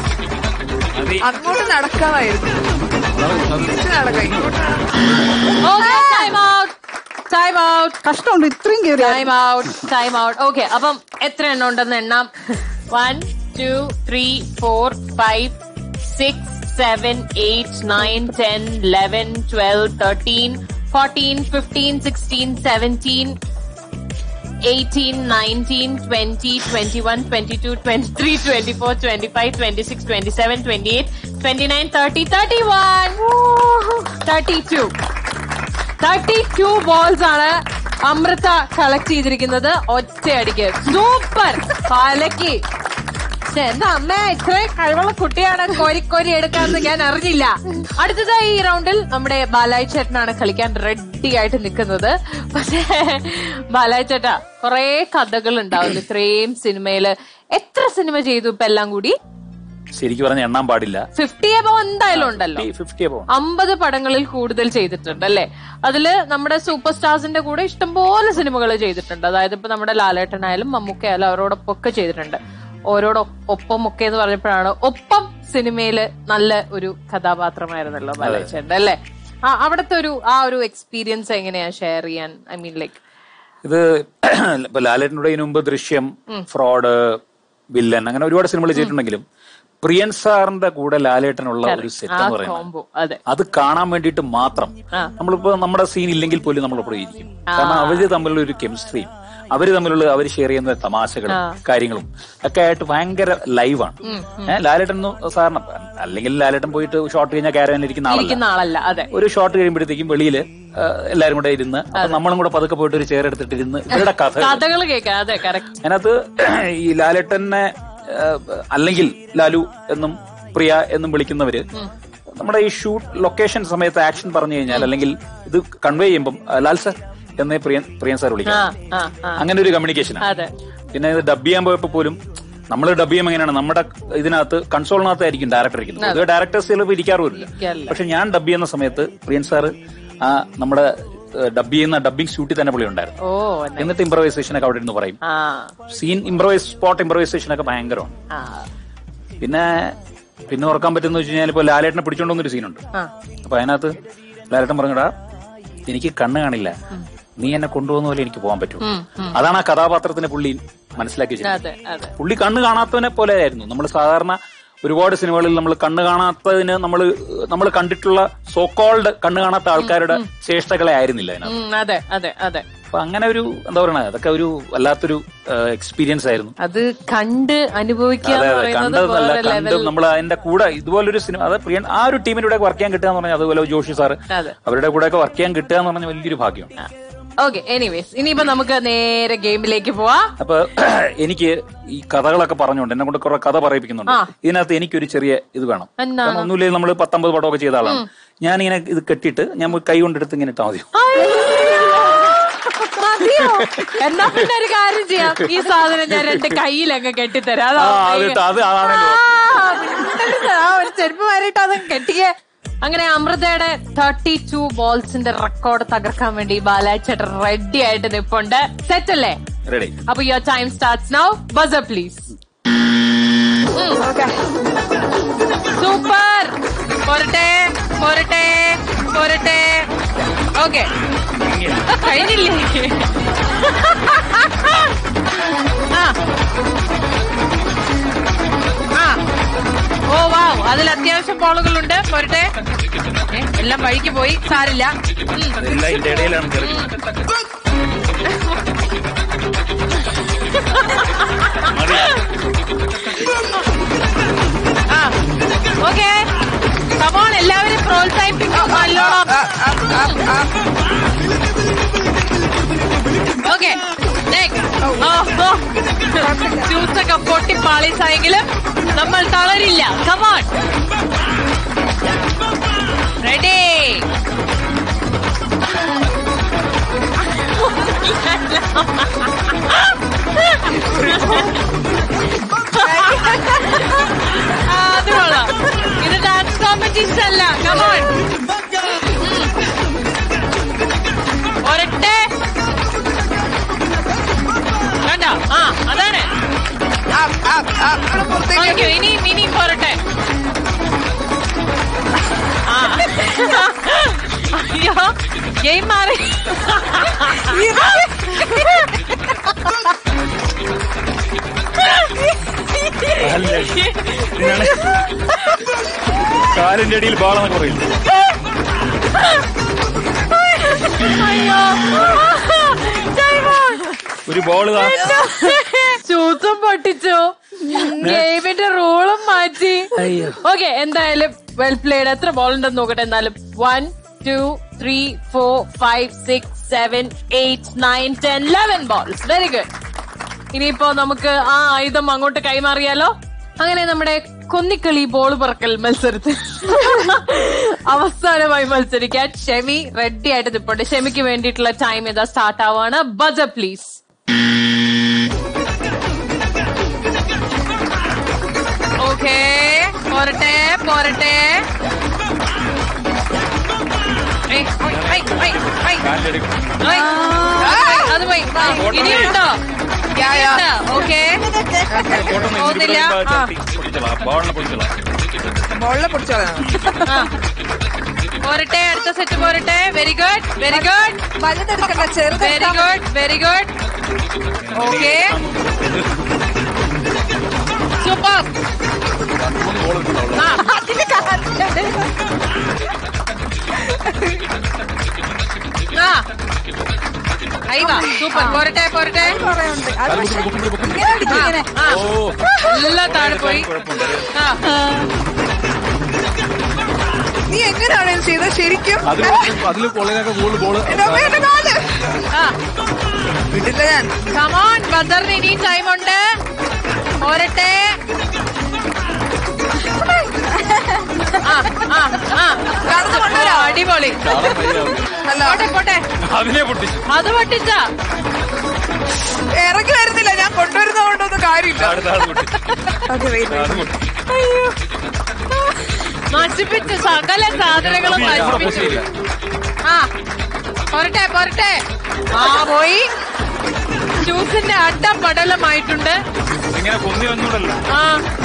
അങ്ങോട്ട് നടക്കാമായിരുന്നു തിരിച്ച് നടക്കാം ഇങ്ങോട്ട് okay time out time out കഷ്ടമുണ്ട് ഇത്രയും കയറി time out time out okay അപ്പം എത്ര എണ്ണം ഉണ്ടെന്ന് എണ്ണാം one two three four five six seven eight nine ten eleven twelve thirteen fourteen fifteen sixteen seventeen 18, 19, 20, 21, 22, 23, 24, 25, 26, 27, 28, 29, 30, 31. 32. 32 balls ആണ് അമൃത കളക്ട് ചെയ്തിരിക്കുന്നത് ഒറ്റയടിക്ക് സൂപ്പർ കലക്കി ശ്ശെ, എന്താ അമ്മ ഇത്രയും കഴിവുള്ള കുട്ടിയാണ് കോരിക്കോരി എടുക്കാന്ന് ഞാൻ അറിഞ്ഞില്ല അടുത്തതായി ഈ റൗണ്ടിൽ നമ്മുടെ ബാലായി ചേട്ടനാണ് കളിക്കാൻ റെഡി ആയിട്ട് നിൽക്കുന്നത് പക്ഷേ ബാലായി ചേട്ടാ കൊറേ കഥകൾ ഉണ്ടാവുന്നു ഇത്രയും സിനിമയില് എത്ര സിനിമ ചെയ്തു ഇപ്പൊ എല്ലാം കൂടി ശരിക്കും പറഞ്ഞ എണ്ണാൻ പാടില്ല ഫിഫ്റ്റി എബോ എന്തായാലും ഉണ്ടല്ലോ ഫിഫ്റ്റി അപ്പോ അമ്പത് പടങ്ങളിൽ കൂടുതൽ ചെയ്തിട്ടുണ്ട് അല്ലെ അതില് നമ്മുടെ സൂപ്പർ സ്റ്റാർസിന്റെ കൂടെ ഇഷ്ടംപോലെ സിനിമകൾ ചെയ്തിട്ടുണ്ട് അതായത് ഇപ്പൊ നമ്മുടെ ലാലേട്ടനായാലും മമ്മൂക്കയായാലും അവരോടൊപ്പം ഒക്കെ ചെയ്തിട്ടുണ്ട് ഓരോടൊപ്പം ഒക്കെ എന്ന് പറഞ്ഞപ്പോഴാണ് ഒപ്പം സിനിമയില് നല്ല ഒരു കഥാപാത്രമായിരുന്നല്ലോ ബാലചേട്ടൻ അല്ലെ ആ അവിടുത്തെ ഒരു ആ ഒരു എക്സ്പീരിയൻസ് എങ്ങനെയാ ഷെയർ ചെയ്യാൻ ഐ മീൻ ലൈക്ക് ഇത് ഇപ്പൊ ലാലേട്ടനുടെ ഇതിനു മുമ്പ് ദൃശ്യം ഫ്രോഡ് വില്ലൻ അങ്ങനെ ഒരുപാട് സിനിമകൾ ചെയ്തിട്ടുണ്ടെങ്കിലും പ്രിയൻ സാറിന്റെ കൂടെ ലാലേട്ടനുള്ള ഒരു സെറ്റ് ആ എന്ന് പറയുന്നത് കോംബോ അതെ അത് കാണാൻ വേണ്ടിയിട്ട് മാത്രം നമ്മളിപ്പോ നമ്മുടെ സീൻ ഇല്ലെങ്കിൽ പോലും നമ്മൾ അവിടെ ഇരിക്കും കാരണം അവര് തമ്മിലുള്ള ഒരു കെമിസ്ട്രിയും അവര് തമ്മിലുള്ള അവർ ഷെയർ ചെയ്യുന്ന തമാശകളും കാര്യങ്ങളും ഒക്കെ ആയിട്ട് ഭയങ്കര ലൈവാണ് ഏഹ് ലാലേട്ടൻ സാറിന് അല്ലെങ്കിൽ ലാലേട്ടൻ പോയിട്ട് ഷോട്ട് കഴിഞ്ഞാൽ കാരവനിൽ ഇരിക്കുന്ന ആളല്ല ഇരിക്കുന്ന ആളല്ല അതെ ഒരു ഷോട്ട് കഴിയുമ്പോഴത്തേക്കും വെളിയിൽ എല്ലാരും കൂടെ ഇരുന്ന് അപ്പൊ നമ്മളും കൂടെ പതുക്കെ പോയിട്ട് ഒരു ചെയർ എടുത്തിട്ട് ഇരുന്ന് ഇവരുടെ കഥ കഥകൾ കേൾക്കാം അതെ കറക്റ്റ് അതിനകത്ത് ഈ ലാലേട്ടനെ ഏഹ്, അല്ലെങ്കിൽ ലാലു എന്നും പ്രിയ എന്നും വിളിക്കുന്നവര് നമ്മുടെ ഈ ഷൂട്ട് ലൊക്കേഷൻ സമയത്ത് ആക്ഷൻ പറഞ്ഞു കഴിഞ്ഞാൽ അല്ലെങ്കിൽ ഇത് കൺവേ ചെയ്യുമ്പം "ആ, ലാൽ സർ എന്നേ പ്രിയൻ പ്രിയൻ സാർ ആ വിളിക്കാം ആ ആ അങ്ങനെ ഒരു കമ്മ്യൂണിക്കേഷൻ അതെ പിന്നെ ഇത് ഡബ് ചെയ്യാൻ പോയപ്പോ പോലും നമ്മൾ ഡബ് ചെയ്യുമ്പോൾ എങ്ങനെയാണ് നമ്മുടെ ഇതിനകത്ത് കൺസോളിനകത്തായിരിക്കും ഡയറക്ടർ ഇരിക്കുന്നത് അത് ഡയറക്ടേഴ്സ് ചിലപ്പോൾ ഇരിക്കാറുമില്ല ഇരിക്കാറില്ല. പക്ഷെ ഞാൻ ഡബ് ചെയ്യുന്ന സമയത്ത് പ്രിയൻ സാറ് ആ നമ്മുടെ ഡബ് ചെയ്യുന്ന ഡബിംഗ് ഷൂട്ടിൽ തന്നെ പുള്ളി ഉണ്ടായിരുന്നു ഓ എന്നിട്ട് ഇംപ്രവൈസേഷൻ ഒക്കെ അവിടെ ഇരുന്ന് പറയും ആ സീൻ ഇംപ്രവൈസ് സ്പോട്ട് ഇംപ്രവൈസേഷൻ ഒക്കെ ഭയങ്കരമാണ് ആ പിന്നെ പിന്നെ ഓർക്കാൻ പറ്റുന്ന വെച്ച് കഴിഞ്ഞാൽ ഇപ്പൊ ലാലേട്ടനെ പിടിച്ചോണ്ടൊന്നൊരു സീനുണ്ട് ആ. അപ്പൊ അതിനകത്ത് ലാലേട്ടൻ പറഞ്ഞടാ എനിക്ക് കണ്ണ് കാണില്ല നീ എന്നെ കൊണ്ടുപോകുന്ന പോലെ എനിക്ക് പോകാൻ പറ്റും അതാണ് ആ കഥാപാത്രത്തിനെ പുള്ളി മനസ്സിലാക്കി വെച്ചിരിക്കുന്നത്. അതെ അതെ പുള്ളി കണ്ണ് കാണാത്തവനെ പോലെ ആയിരുന്നു നമ്മൾ സാധാരണ ഒരുപാട് സിനിമകളിൽ നമ്മൾ കണ്ണ് കാണാത്തതിന് നമ്മൾ നമ്മൾ കണ്ടിട്ടുള്ള സോക്കോൾഡ് കണ്ണ് കാണാത്ത ആൾക്കാരുടെ ചേഷ്ടകളെ ആയിരുന്നില്ല അതിനകത്ത് ഉം, അതെ അതെ അതെ അപ്പൊ അങ്ങനെ ഒരു എന്താ പറയണ അതൊക്കെ ഒരു വല്ലാത്തൊരു എക്സ്പീരിയൻസ് ആയിരുന്നു അത് കണ്ട് അനുഭവിക്കുക അതെ എന്ന് അതെ പറയുന്നത് കണ്ടതല്ല വേറെ കണ്ട് ലെവൽ നമ്മൾ അതിന്റെ കൂടെ ഇതുപോലൊരു സിനിമ അത് പ്രിയ ആ ഒരു ടീമിന്റെ കൂടെ വർക്ക് ചെയ്യാൻ കിട്ടുക എന്ന് പറഞ്ഞാൽ അതുപോലെ ജോഷി സാറ് അതെ. അവരുടെ കൂടെ ഒക്കെ വർക്ക് ചെയ്യാൻ കിട്ടുക എന്ന് പറഞ്ഞാൽ വലിയൊരു ഭാഗ്യമാണ് ഓക്കെ എനിവേസ് ഇനിയിപ്പോ നമുക്ക് നേരെ ഗെയിമിലേക്ക് പോവാം അപ്പൊ എനിക്ക് ഈ കഥകളൊക്കെ പറഞ്ഞുകൊണ്ട് എന്നെ കൊണ്ട് കുറെ കഥ പറയിപ്പിക്കുന്നുണ്ട് ഇതിനകത്ത് എനിക്കൊരു ചെറിയ ഇത് വേണം എന്നാ? കാരണം ഒന്നുമില്ലെങ്കിൽ നമ്മൾ പത്തൊമ്പത് പടമൊക്കെ ചെയ്ത ആളാണ് ഞാനിങ്ങനെ ഇത് കെട്ടിയിട്ട് ഞാൻ പോയി കൈ കൊണ്ടെടുത്ത് ഇങ്ങനെ ഇട്ടാൽ മതി മതിയോ എന്നാ പിന്നെ ഒരു കാര്യം ചെയ്യാം ഈ സാധനം ഞാൻ രണ്ട് കയ്യിലങ്ങ് കെട്ടിത്തരാം അതാ ആ, അത് ഇട്ട് അത് അതാണല്ലോ ആ, മിണ്ടരുത്. ആ, ഒരു ചെരുപ്പ് മാറിയിട്ട് അത് കെട്ടിയേ അങ്ങനെ അമൃതയുടെ തേർട്ടി ടു ബോൾസിന്റെ റെക്കോർഡ് തകർക്കാൻ വേണ്ടി ബാലാച്ചേട്ടൻ റെഡി ആയിട്ട് നിപ്പുണ്ട് സെറ്റ് അല്ലേ റെഡി അപ്പൊ your time starts now buzzer please super പോരട്ടെ പോരട്ടെ പോരട്ടെ ഓക്കെ കഴിഞ്ഞില്ലേ ആ ആ ഓ വാവ് അതിൽ അത്യാവശ്യം ബോളുകളുണ്ട് പോരട്ടെ ഏ, എല്ലാം വഴിക്ക് പോയി സാരില്ല ഉം. എല്ലാം ഇതിന്റെ ഇടയിലാണ് കയറി ആ ഓക്കെ കമോൺ എല്ലാവരും പ്രോത്സാഹിപ്പിക്കും നല്ലോണം ഓക്കെ ജ്യൂസൊക്കെ പൊട്ടി പാളീസായെങ്കിലും നമ്മൾ തളരില്ല കമോൺ റെഡി അത് കൊള്ളാം ഇത് ഡാൻസ് കോമ്പറ്റീഷൻ അല്ല കമോൺ ആ, അവിടെ പുറത്തേക്ക് വാങ്ങിക്കോ, ഇനിയും ഇനിയും പോരട്ടെ ആ. അയ്യോ ഗെയിം മാറി അല്ല ഇതിനാണ് കാലിന്റെ അടിയിൽ ബാളെന്നൊക്കെ പറയില്ല അയ്യോ ഒരു ബോള് ചൂത്തും പൊട്ടിച്ചു ഗെയിമിന്റെ റൂളും മാറ്റി ഓക്കെ എന്തായാലും വെൽ പ്ലേഡ് എത്ര ബോൾ ഉണ്ടെന്ന് നോക്കട്ടെ എന്നാലും one two three four five six seven eight nine ten eleven balls very good ഇനിയിപ്പോ നമുക്ക് ആ ആയുധം അങ്ങോട്ട് കൈമാറിയാലോ അങ്ങനെ നമ്മുടെ കൊന്നിക്കളി ബോൾ പറക്കൽ മത്സരത്തിൽ അവസാനമായി മത്സരിക്കാൻ ഷെമി റെഡി ആയിട്ട് നിൽപ്പുണ്ട് ഷെമിക്ക് വേണ്ടിയിട്ടുള്ള ടൈം ഇതാ സ്റ്റാർട്ട് ആവാണ് ബജർ പ്ലീസ് ഓക്കേ പോരട്ടെ പോരട്ടെ ഏയ്, ഓയ്, ഐ, ഐ, ഐ. കാലിന്റെ അടിയിൽ ഓയ്. ആ, അത് പോയി ആ, ഇനിയുണ്ടോ ഇനിയുണ്ടോ? ഓക്കേ കോട്ടൊന്നും പോകുന്നില്ല. ഇവിടെ ആ. ചവിട്ടി പൊട്ടിച്ചോളാം. ബോളിനെ പൊട്ടിച്ചോളാം. മുകളിലെ പൊടിച്ചോളാം ആ. പോരട്ടെ അടുത്ത സെറ്റ് പോരട്ടെ വെരി ഗുഡ് വെരി ഗുഡ് വലുതെടുക്കണ്ട ചെറുത് very good very good okay super ആ ആ അയ്യോ സൂപ്പർ പോരട്ടെ പോരട്ടെ ആ, ആ. ഓ എല്ലാം താഴെ പോയി കുഴപ്പമുണ്ട് ആ നീ എങ്ങനെയാണ് ഇത് ചെയ്തത് ശരിക്കും അതിൽ അതിൽ കൊള്ളയിലൊക്കെ കൂടുതൽ ബോള് എന്റെ അമ്മേ, എന്റെ കാല്. ആ വിടില്ല ഞാൻ കമോൺ ബദറിന് ഇനി ടൈം ഉണ്ട് പോരട്ടെ ആ, ആ, ആ. ഓ, അടിപൊളി അല്ല പോട്ടെ പോട്ടെ അതിനെ പൊട്ടിച്ചു അത് പൊട്ടിച്ച ഇറങ്ങി വരുന്നില്ല ഞാൻ കൊണ്ടുവരുന്നതുകൊണ്ടൊന്നും കാര്യമില്ല അടുത്ത ആൾ പൊട്ടിച്ചു ഓക്കെ വെയിറ്റ് അത് പൊട്ടിച്ചു നശിപ്പിച്ചു സകല സാധനങ്ങളും നശിപ്പിച്ചു ആ പോരട്ടെ പോരട്ടെ ആ പോയി ജ്യൂസിന്റെ അഡ പടലമായിട്ടുണ്ട് ഇങ്ങനെ പൊന്തി വന്നൂടല്ലോ ആ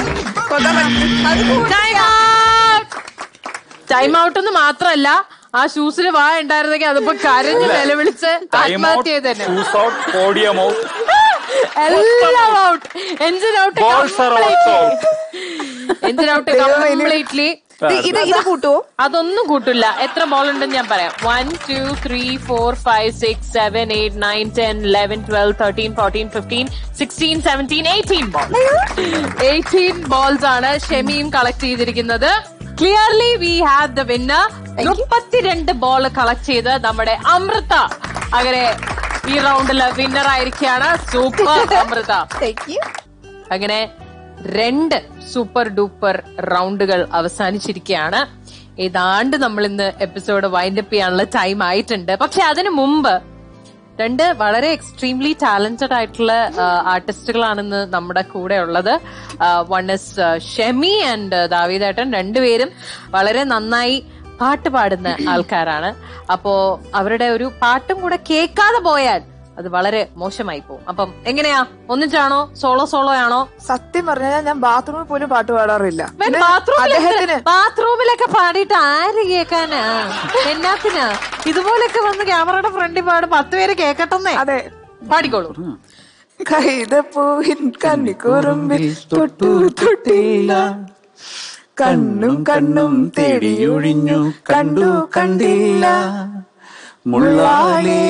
ടൈം ഔട്ട് ടൈം ഔട്ട് എന്ന് മാത്രല്ല ആ ഷൂസിന് വാ ഉണ്ടായിരുന്നെങ്കിൽ അതിപ്പോ കരഞ്ഞ് നിലവിളിച്ച് ടൈം ഔട്ട് ആത്മഹത്യ ചെയ്ത് തന്നെ ഷൂസ് ഔട്ട് പോഡിയം ഔട്ട് എല്ലാം out engine out Balls are also out. Engine out completely ഇത് ഇത് കൂട്ടുവോ അതൊന്നും കൂട്ടില്ല എത്ര ബോൾ ഉണ്ടെന്ന് ഞാൻ പറയാം one two three four five six seven eight nine ten eleven twelve thirteen fourteen fifteen sixteen seventeen eighteen ball eighteen balls ആണ് ഷെമിയും collect ചെയ്തിരിക്കുന്നത് clearly we have the winner മുപ്പത്തിരണ്ട് ബോൾ കളക്ട് ചെയ്ത് നമ്മുടെ അമൃത അങ്ങനെ ഈ റൗണ്ടില് വിന്നർ ആയിരിക്കുകയാണ് സൂപ്പർ അമൃത അങ്ങനെ രണ്ട് സൂപ്പർ ഡൂപ്പർ റൗണ്ടുകൾ അവസാനിച്ചിരിക്കുകയാണ് ഏതാണ്ട് നമ്മൾ ഇന്ന് എപ്പിസോഡ് വൈൻഡപ്പ് ചെയ്യാനുള്ള ടൈം ആയിട്ടുണ്ട് പക്ഷെ അതിനു മുമ്പ് രണ്ട് വളരെ എക്സ്ട്രീംലി ടാലന്റഡ് ആയിട്ടുള്ള ആർട്ടിസ്റ്റുകളാണെന്ന് നമ്മുടെ കൂടെ ഉള്ളത് വൺ ഇസ് ഷെമി ആൻഡ് ദാവീദേട്ടൻ രണ്ടുപേരും വളരെ നന്നായി പാട്ട് പാടുന്ന ആൾക്കാരാണ് അപ്പോ അവരുടെ ഒരു പാട്ടും കൂടെ കേൾക്കാതെ പോയാൽ അത് വളരെ മോശമായി പോകും അപ്പം എങ്ങനെയാ ഒന്നിച്ചാണോ സോളോ സോളോ ആണോ സത്യം പറഞ്ഞാൽ ഞാൻ ബാത്റൂമിൽ പോലും പാട്ട് പാടാറില്ല പിന്നെ ബാത്റൂമിലൊക്കെ അദ്ദേഹത്തിന് ബാത്റൂമിലൊക്കെ പാടിയിട്ട് ആര് കേക്കാനാ എന്നാത്തിനാ ഇതുപോലൊക്കെ വന്ന് ക്യാമറയുടെ ഫ്രണ്ടിൽ പാട് പത്ത് പേര് കേക്കട്ടെന്നേ അതെ പാടിക്കോളൂ കൈതപ്പൂവിൻ കന്നിക്കുറുമ്പിൽ തൊട്ടു തൊട്ടില്ല കണ്ണും കണ്ണും തേടിയൊഴിഞ്ഞു കണ്ടു കണ്ടില്ല മുള്ളാലേ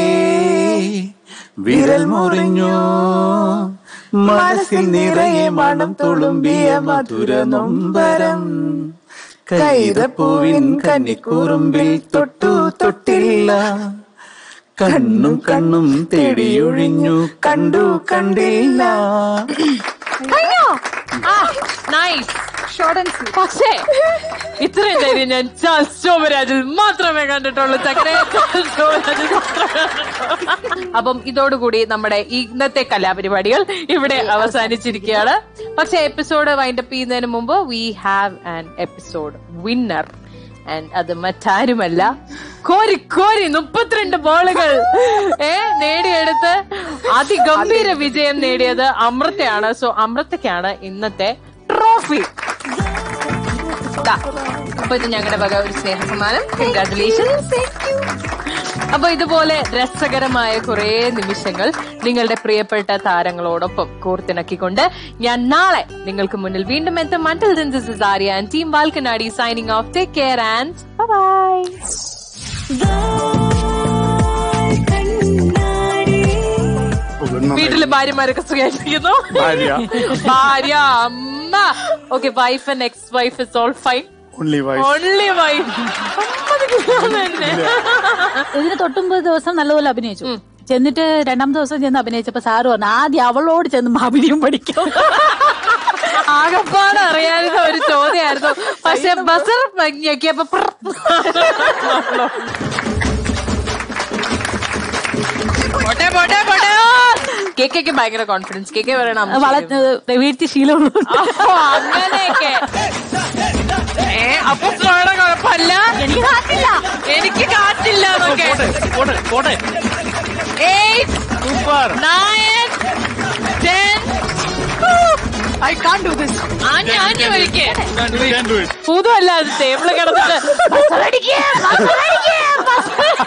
വിരൽ മുറിഞ്ഞു മനസ്സിൽ നിറയെ മണം തുളുമ്പിയ മധുര നൊമ്പരം കൈതപ്പൂവിൻ കന്നിക്കുറുമ്പിൽ തൊട്ടു തൊട്ടില്ല കണ്ണും കണ്ണും തേടിയൊഴിഞ്ഞു കണ്ടു കണ്ടില്ല കഴിഞ്ഞോ ആ നൈസ് ഷോർട്ട് ആൻഡ് സ്വീറ്റ് പക്ഷേ ഇത്രയും ധൈര്യം ഞാൻ ചാൾസ് ശോഭരാജിൽ മാത്രമേ കണ്ടിട്ടുള്ളൂ ചക്കരെ ചാൾസ് ശോഭരാജിൽ മാത്രമേ കണ്ടിട്ടുള്ളൂ. അപ്പം ഇതോടുകൂടി നമ്മുടെ ഇന്നത്തെ കലാപരിപാടികൾ ഇവിടെ അവസാനിച്ചിരിക്കുകയാണ് പക്ഷെ എപ്പിസോഡ് വൈൻഡപ്പ് ചെയ്യുന്നതിന് മുമ്പ് we have an episode winner and അത് മറ്റാരുമല്ല കോരി കോരി മുപ്പത്തിരണ്ട് ബോളുകൾ ഏ നേടിയെടുത്ത് അതിഗംഭീര വിജയം നേടിയത് അമൃതയാണ് സോ അമൃതയ്ക്കാണ് ഇന്നത്തെ ട്രോഫി ദാ, അപ്പൊ ഇത് ഞങ്ങളുടെ വക ഒരു സ്നേഹ സമ്മാനം കൺഗ്രാറ്റുലേഷൻ അപ്പൊ ഇതുപോലെ രസകരമായ കുറെ നിമിഷങ്ങൾ നിങ്ങളുടെ പ്രിയപ്പെട്ട താരങ്ങളോടൊപ്പം കോർത്തിണക്കിക്കൊണ്ട് ഞാൻ നാളെ നിങ്ങൾക്ക് മുന്നിൽ വീണ്ടും എത്തും മണ്ടിൽ this is Arya and team Valkannadi signing off take care and bye വീട്ടില് ഭാര്യമാരൊക്കെ സുഖമായിട്ടിരിക്കുന്നു ഭാര്യ അമ്മ okay wife and ex wife is all fine only wife only wife തന്നെ ഇതിന് തൊട്ടുമ്പത് ദിവസം നല്ലപോലെ അഭിനയിച്ചു ചെന്നിട്ട് രണ്ടാമത്തെ ദിവസം ചെന്ന് അഭിനയിച്ചപ്പോ സാറ് പറഞ്ഞു ആദ്യം അവളോട് ചെന്ന് അഭിനയം പഠിക്കും ആകപ്പാട് അറിയാവുന്ന ഒരു ചോദ്യമായിരുന്നു പക്ഷെ ബസർ ഞെക്കിയപ്പോ പ്ര- പോട്ടെ പോട്ടെ പോട്ടെ കേക്കൊക്കെ ഭയങ്കര കോൺഫിഡൻസ് കേക്കെ പറയണം വളർന്നത് വീഴ്ത്തി ശീലമുള്ളൂ അപ്പൊ അങ്ങനെയൊക്കെ ഏ അപ്പൊ ഫ്ലോയുടെ കുഴപ്പമില്ല എനിക്ക് കാട്ടില്ല എനിക്ക് കാറ്റില്ല എന്നൊക്കെ പോട്ടെ പോട്ടെ eight super nine ten I can do this ആഞ്ഞു ആഞ്ഞു വലിക്കേ ഭൂതമല്ല അത് ടേബിള് കിടന്നിട്ട് "ബസറടിക്ക്, ബസറടിക്ക്, ബസറടിക്ക്."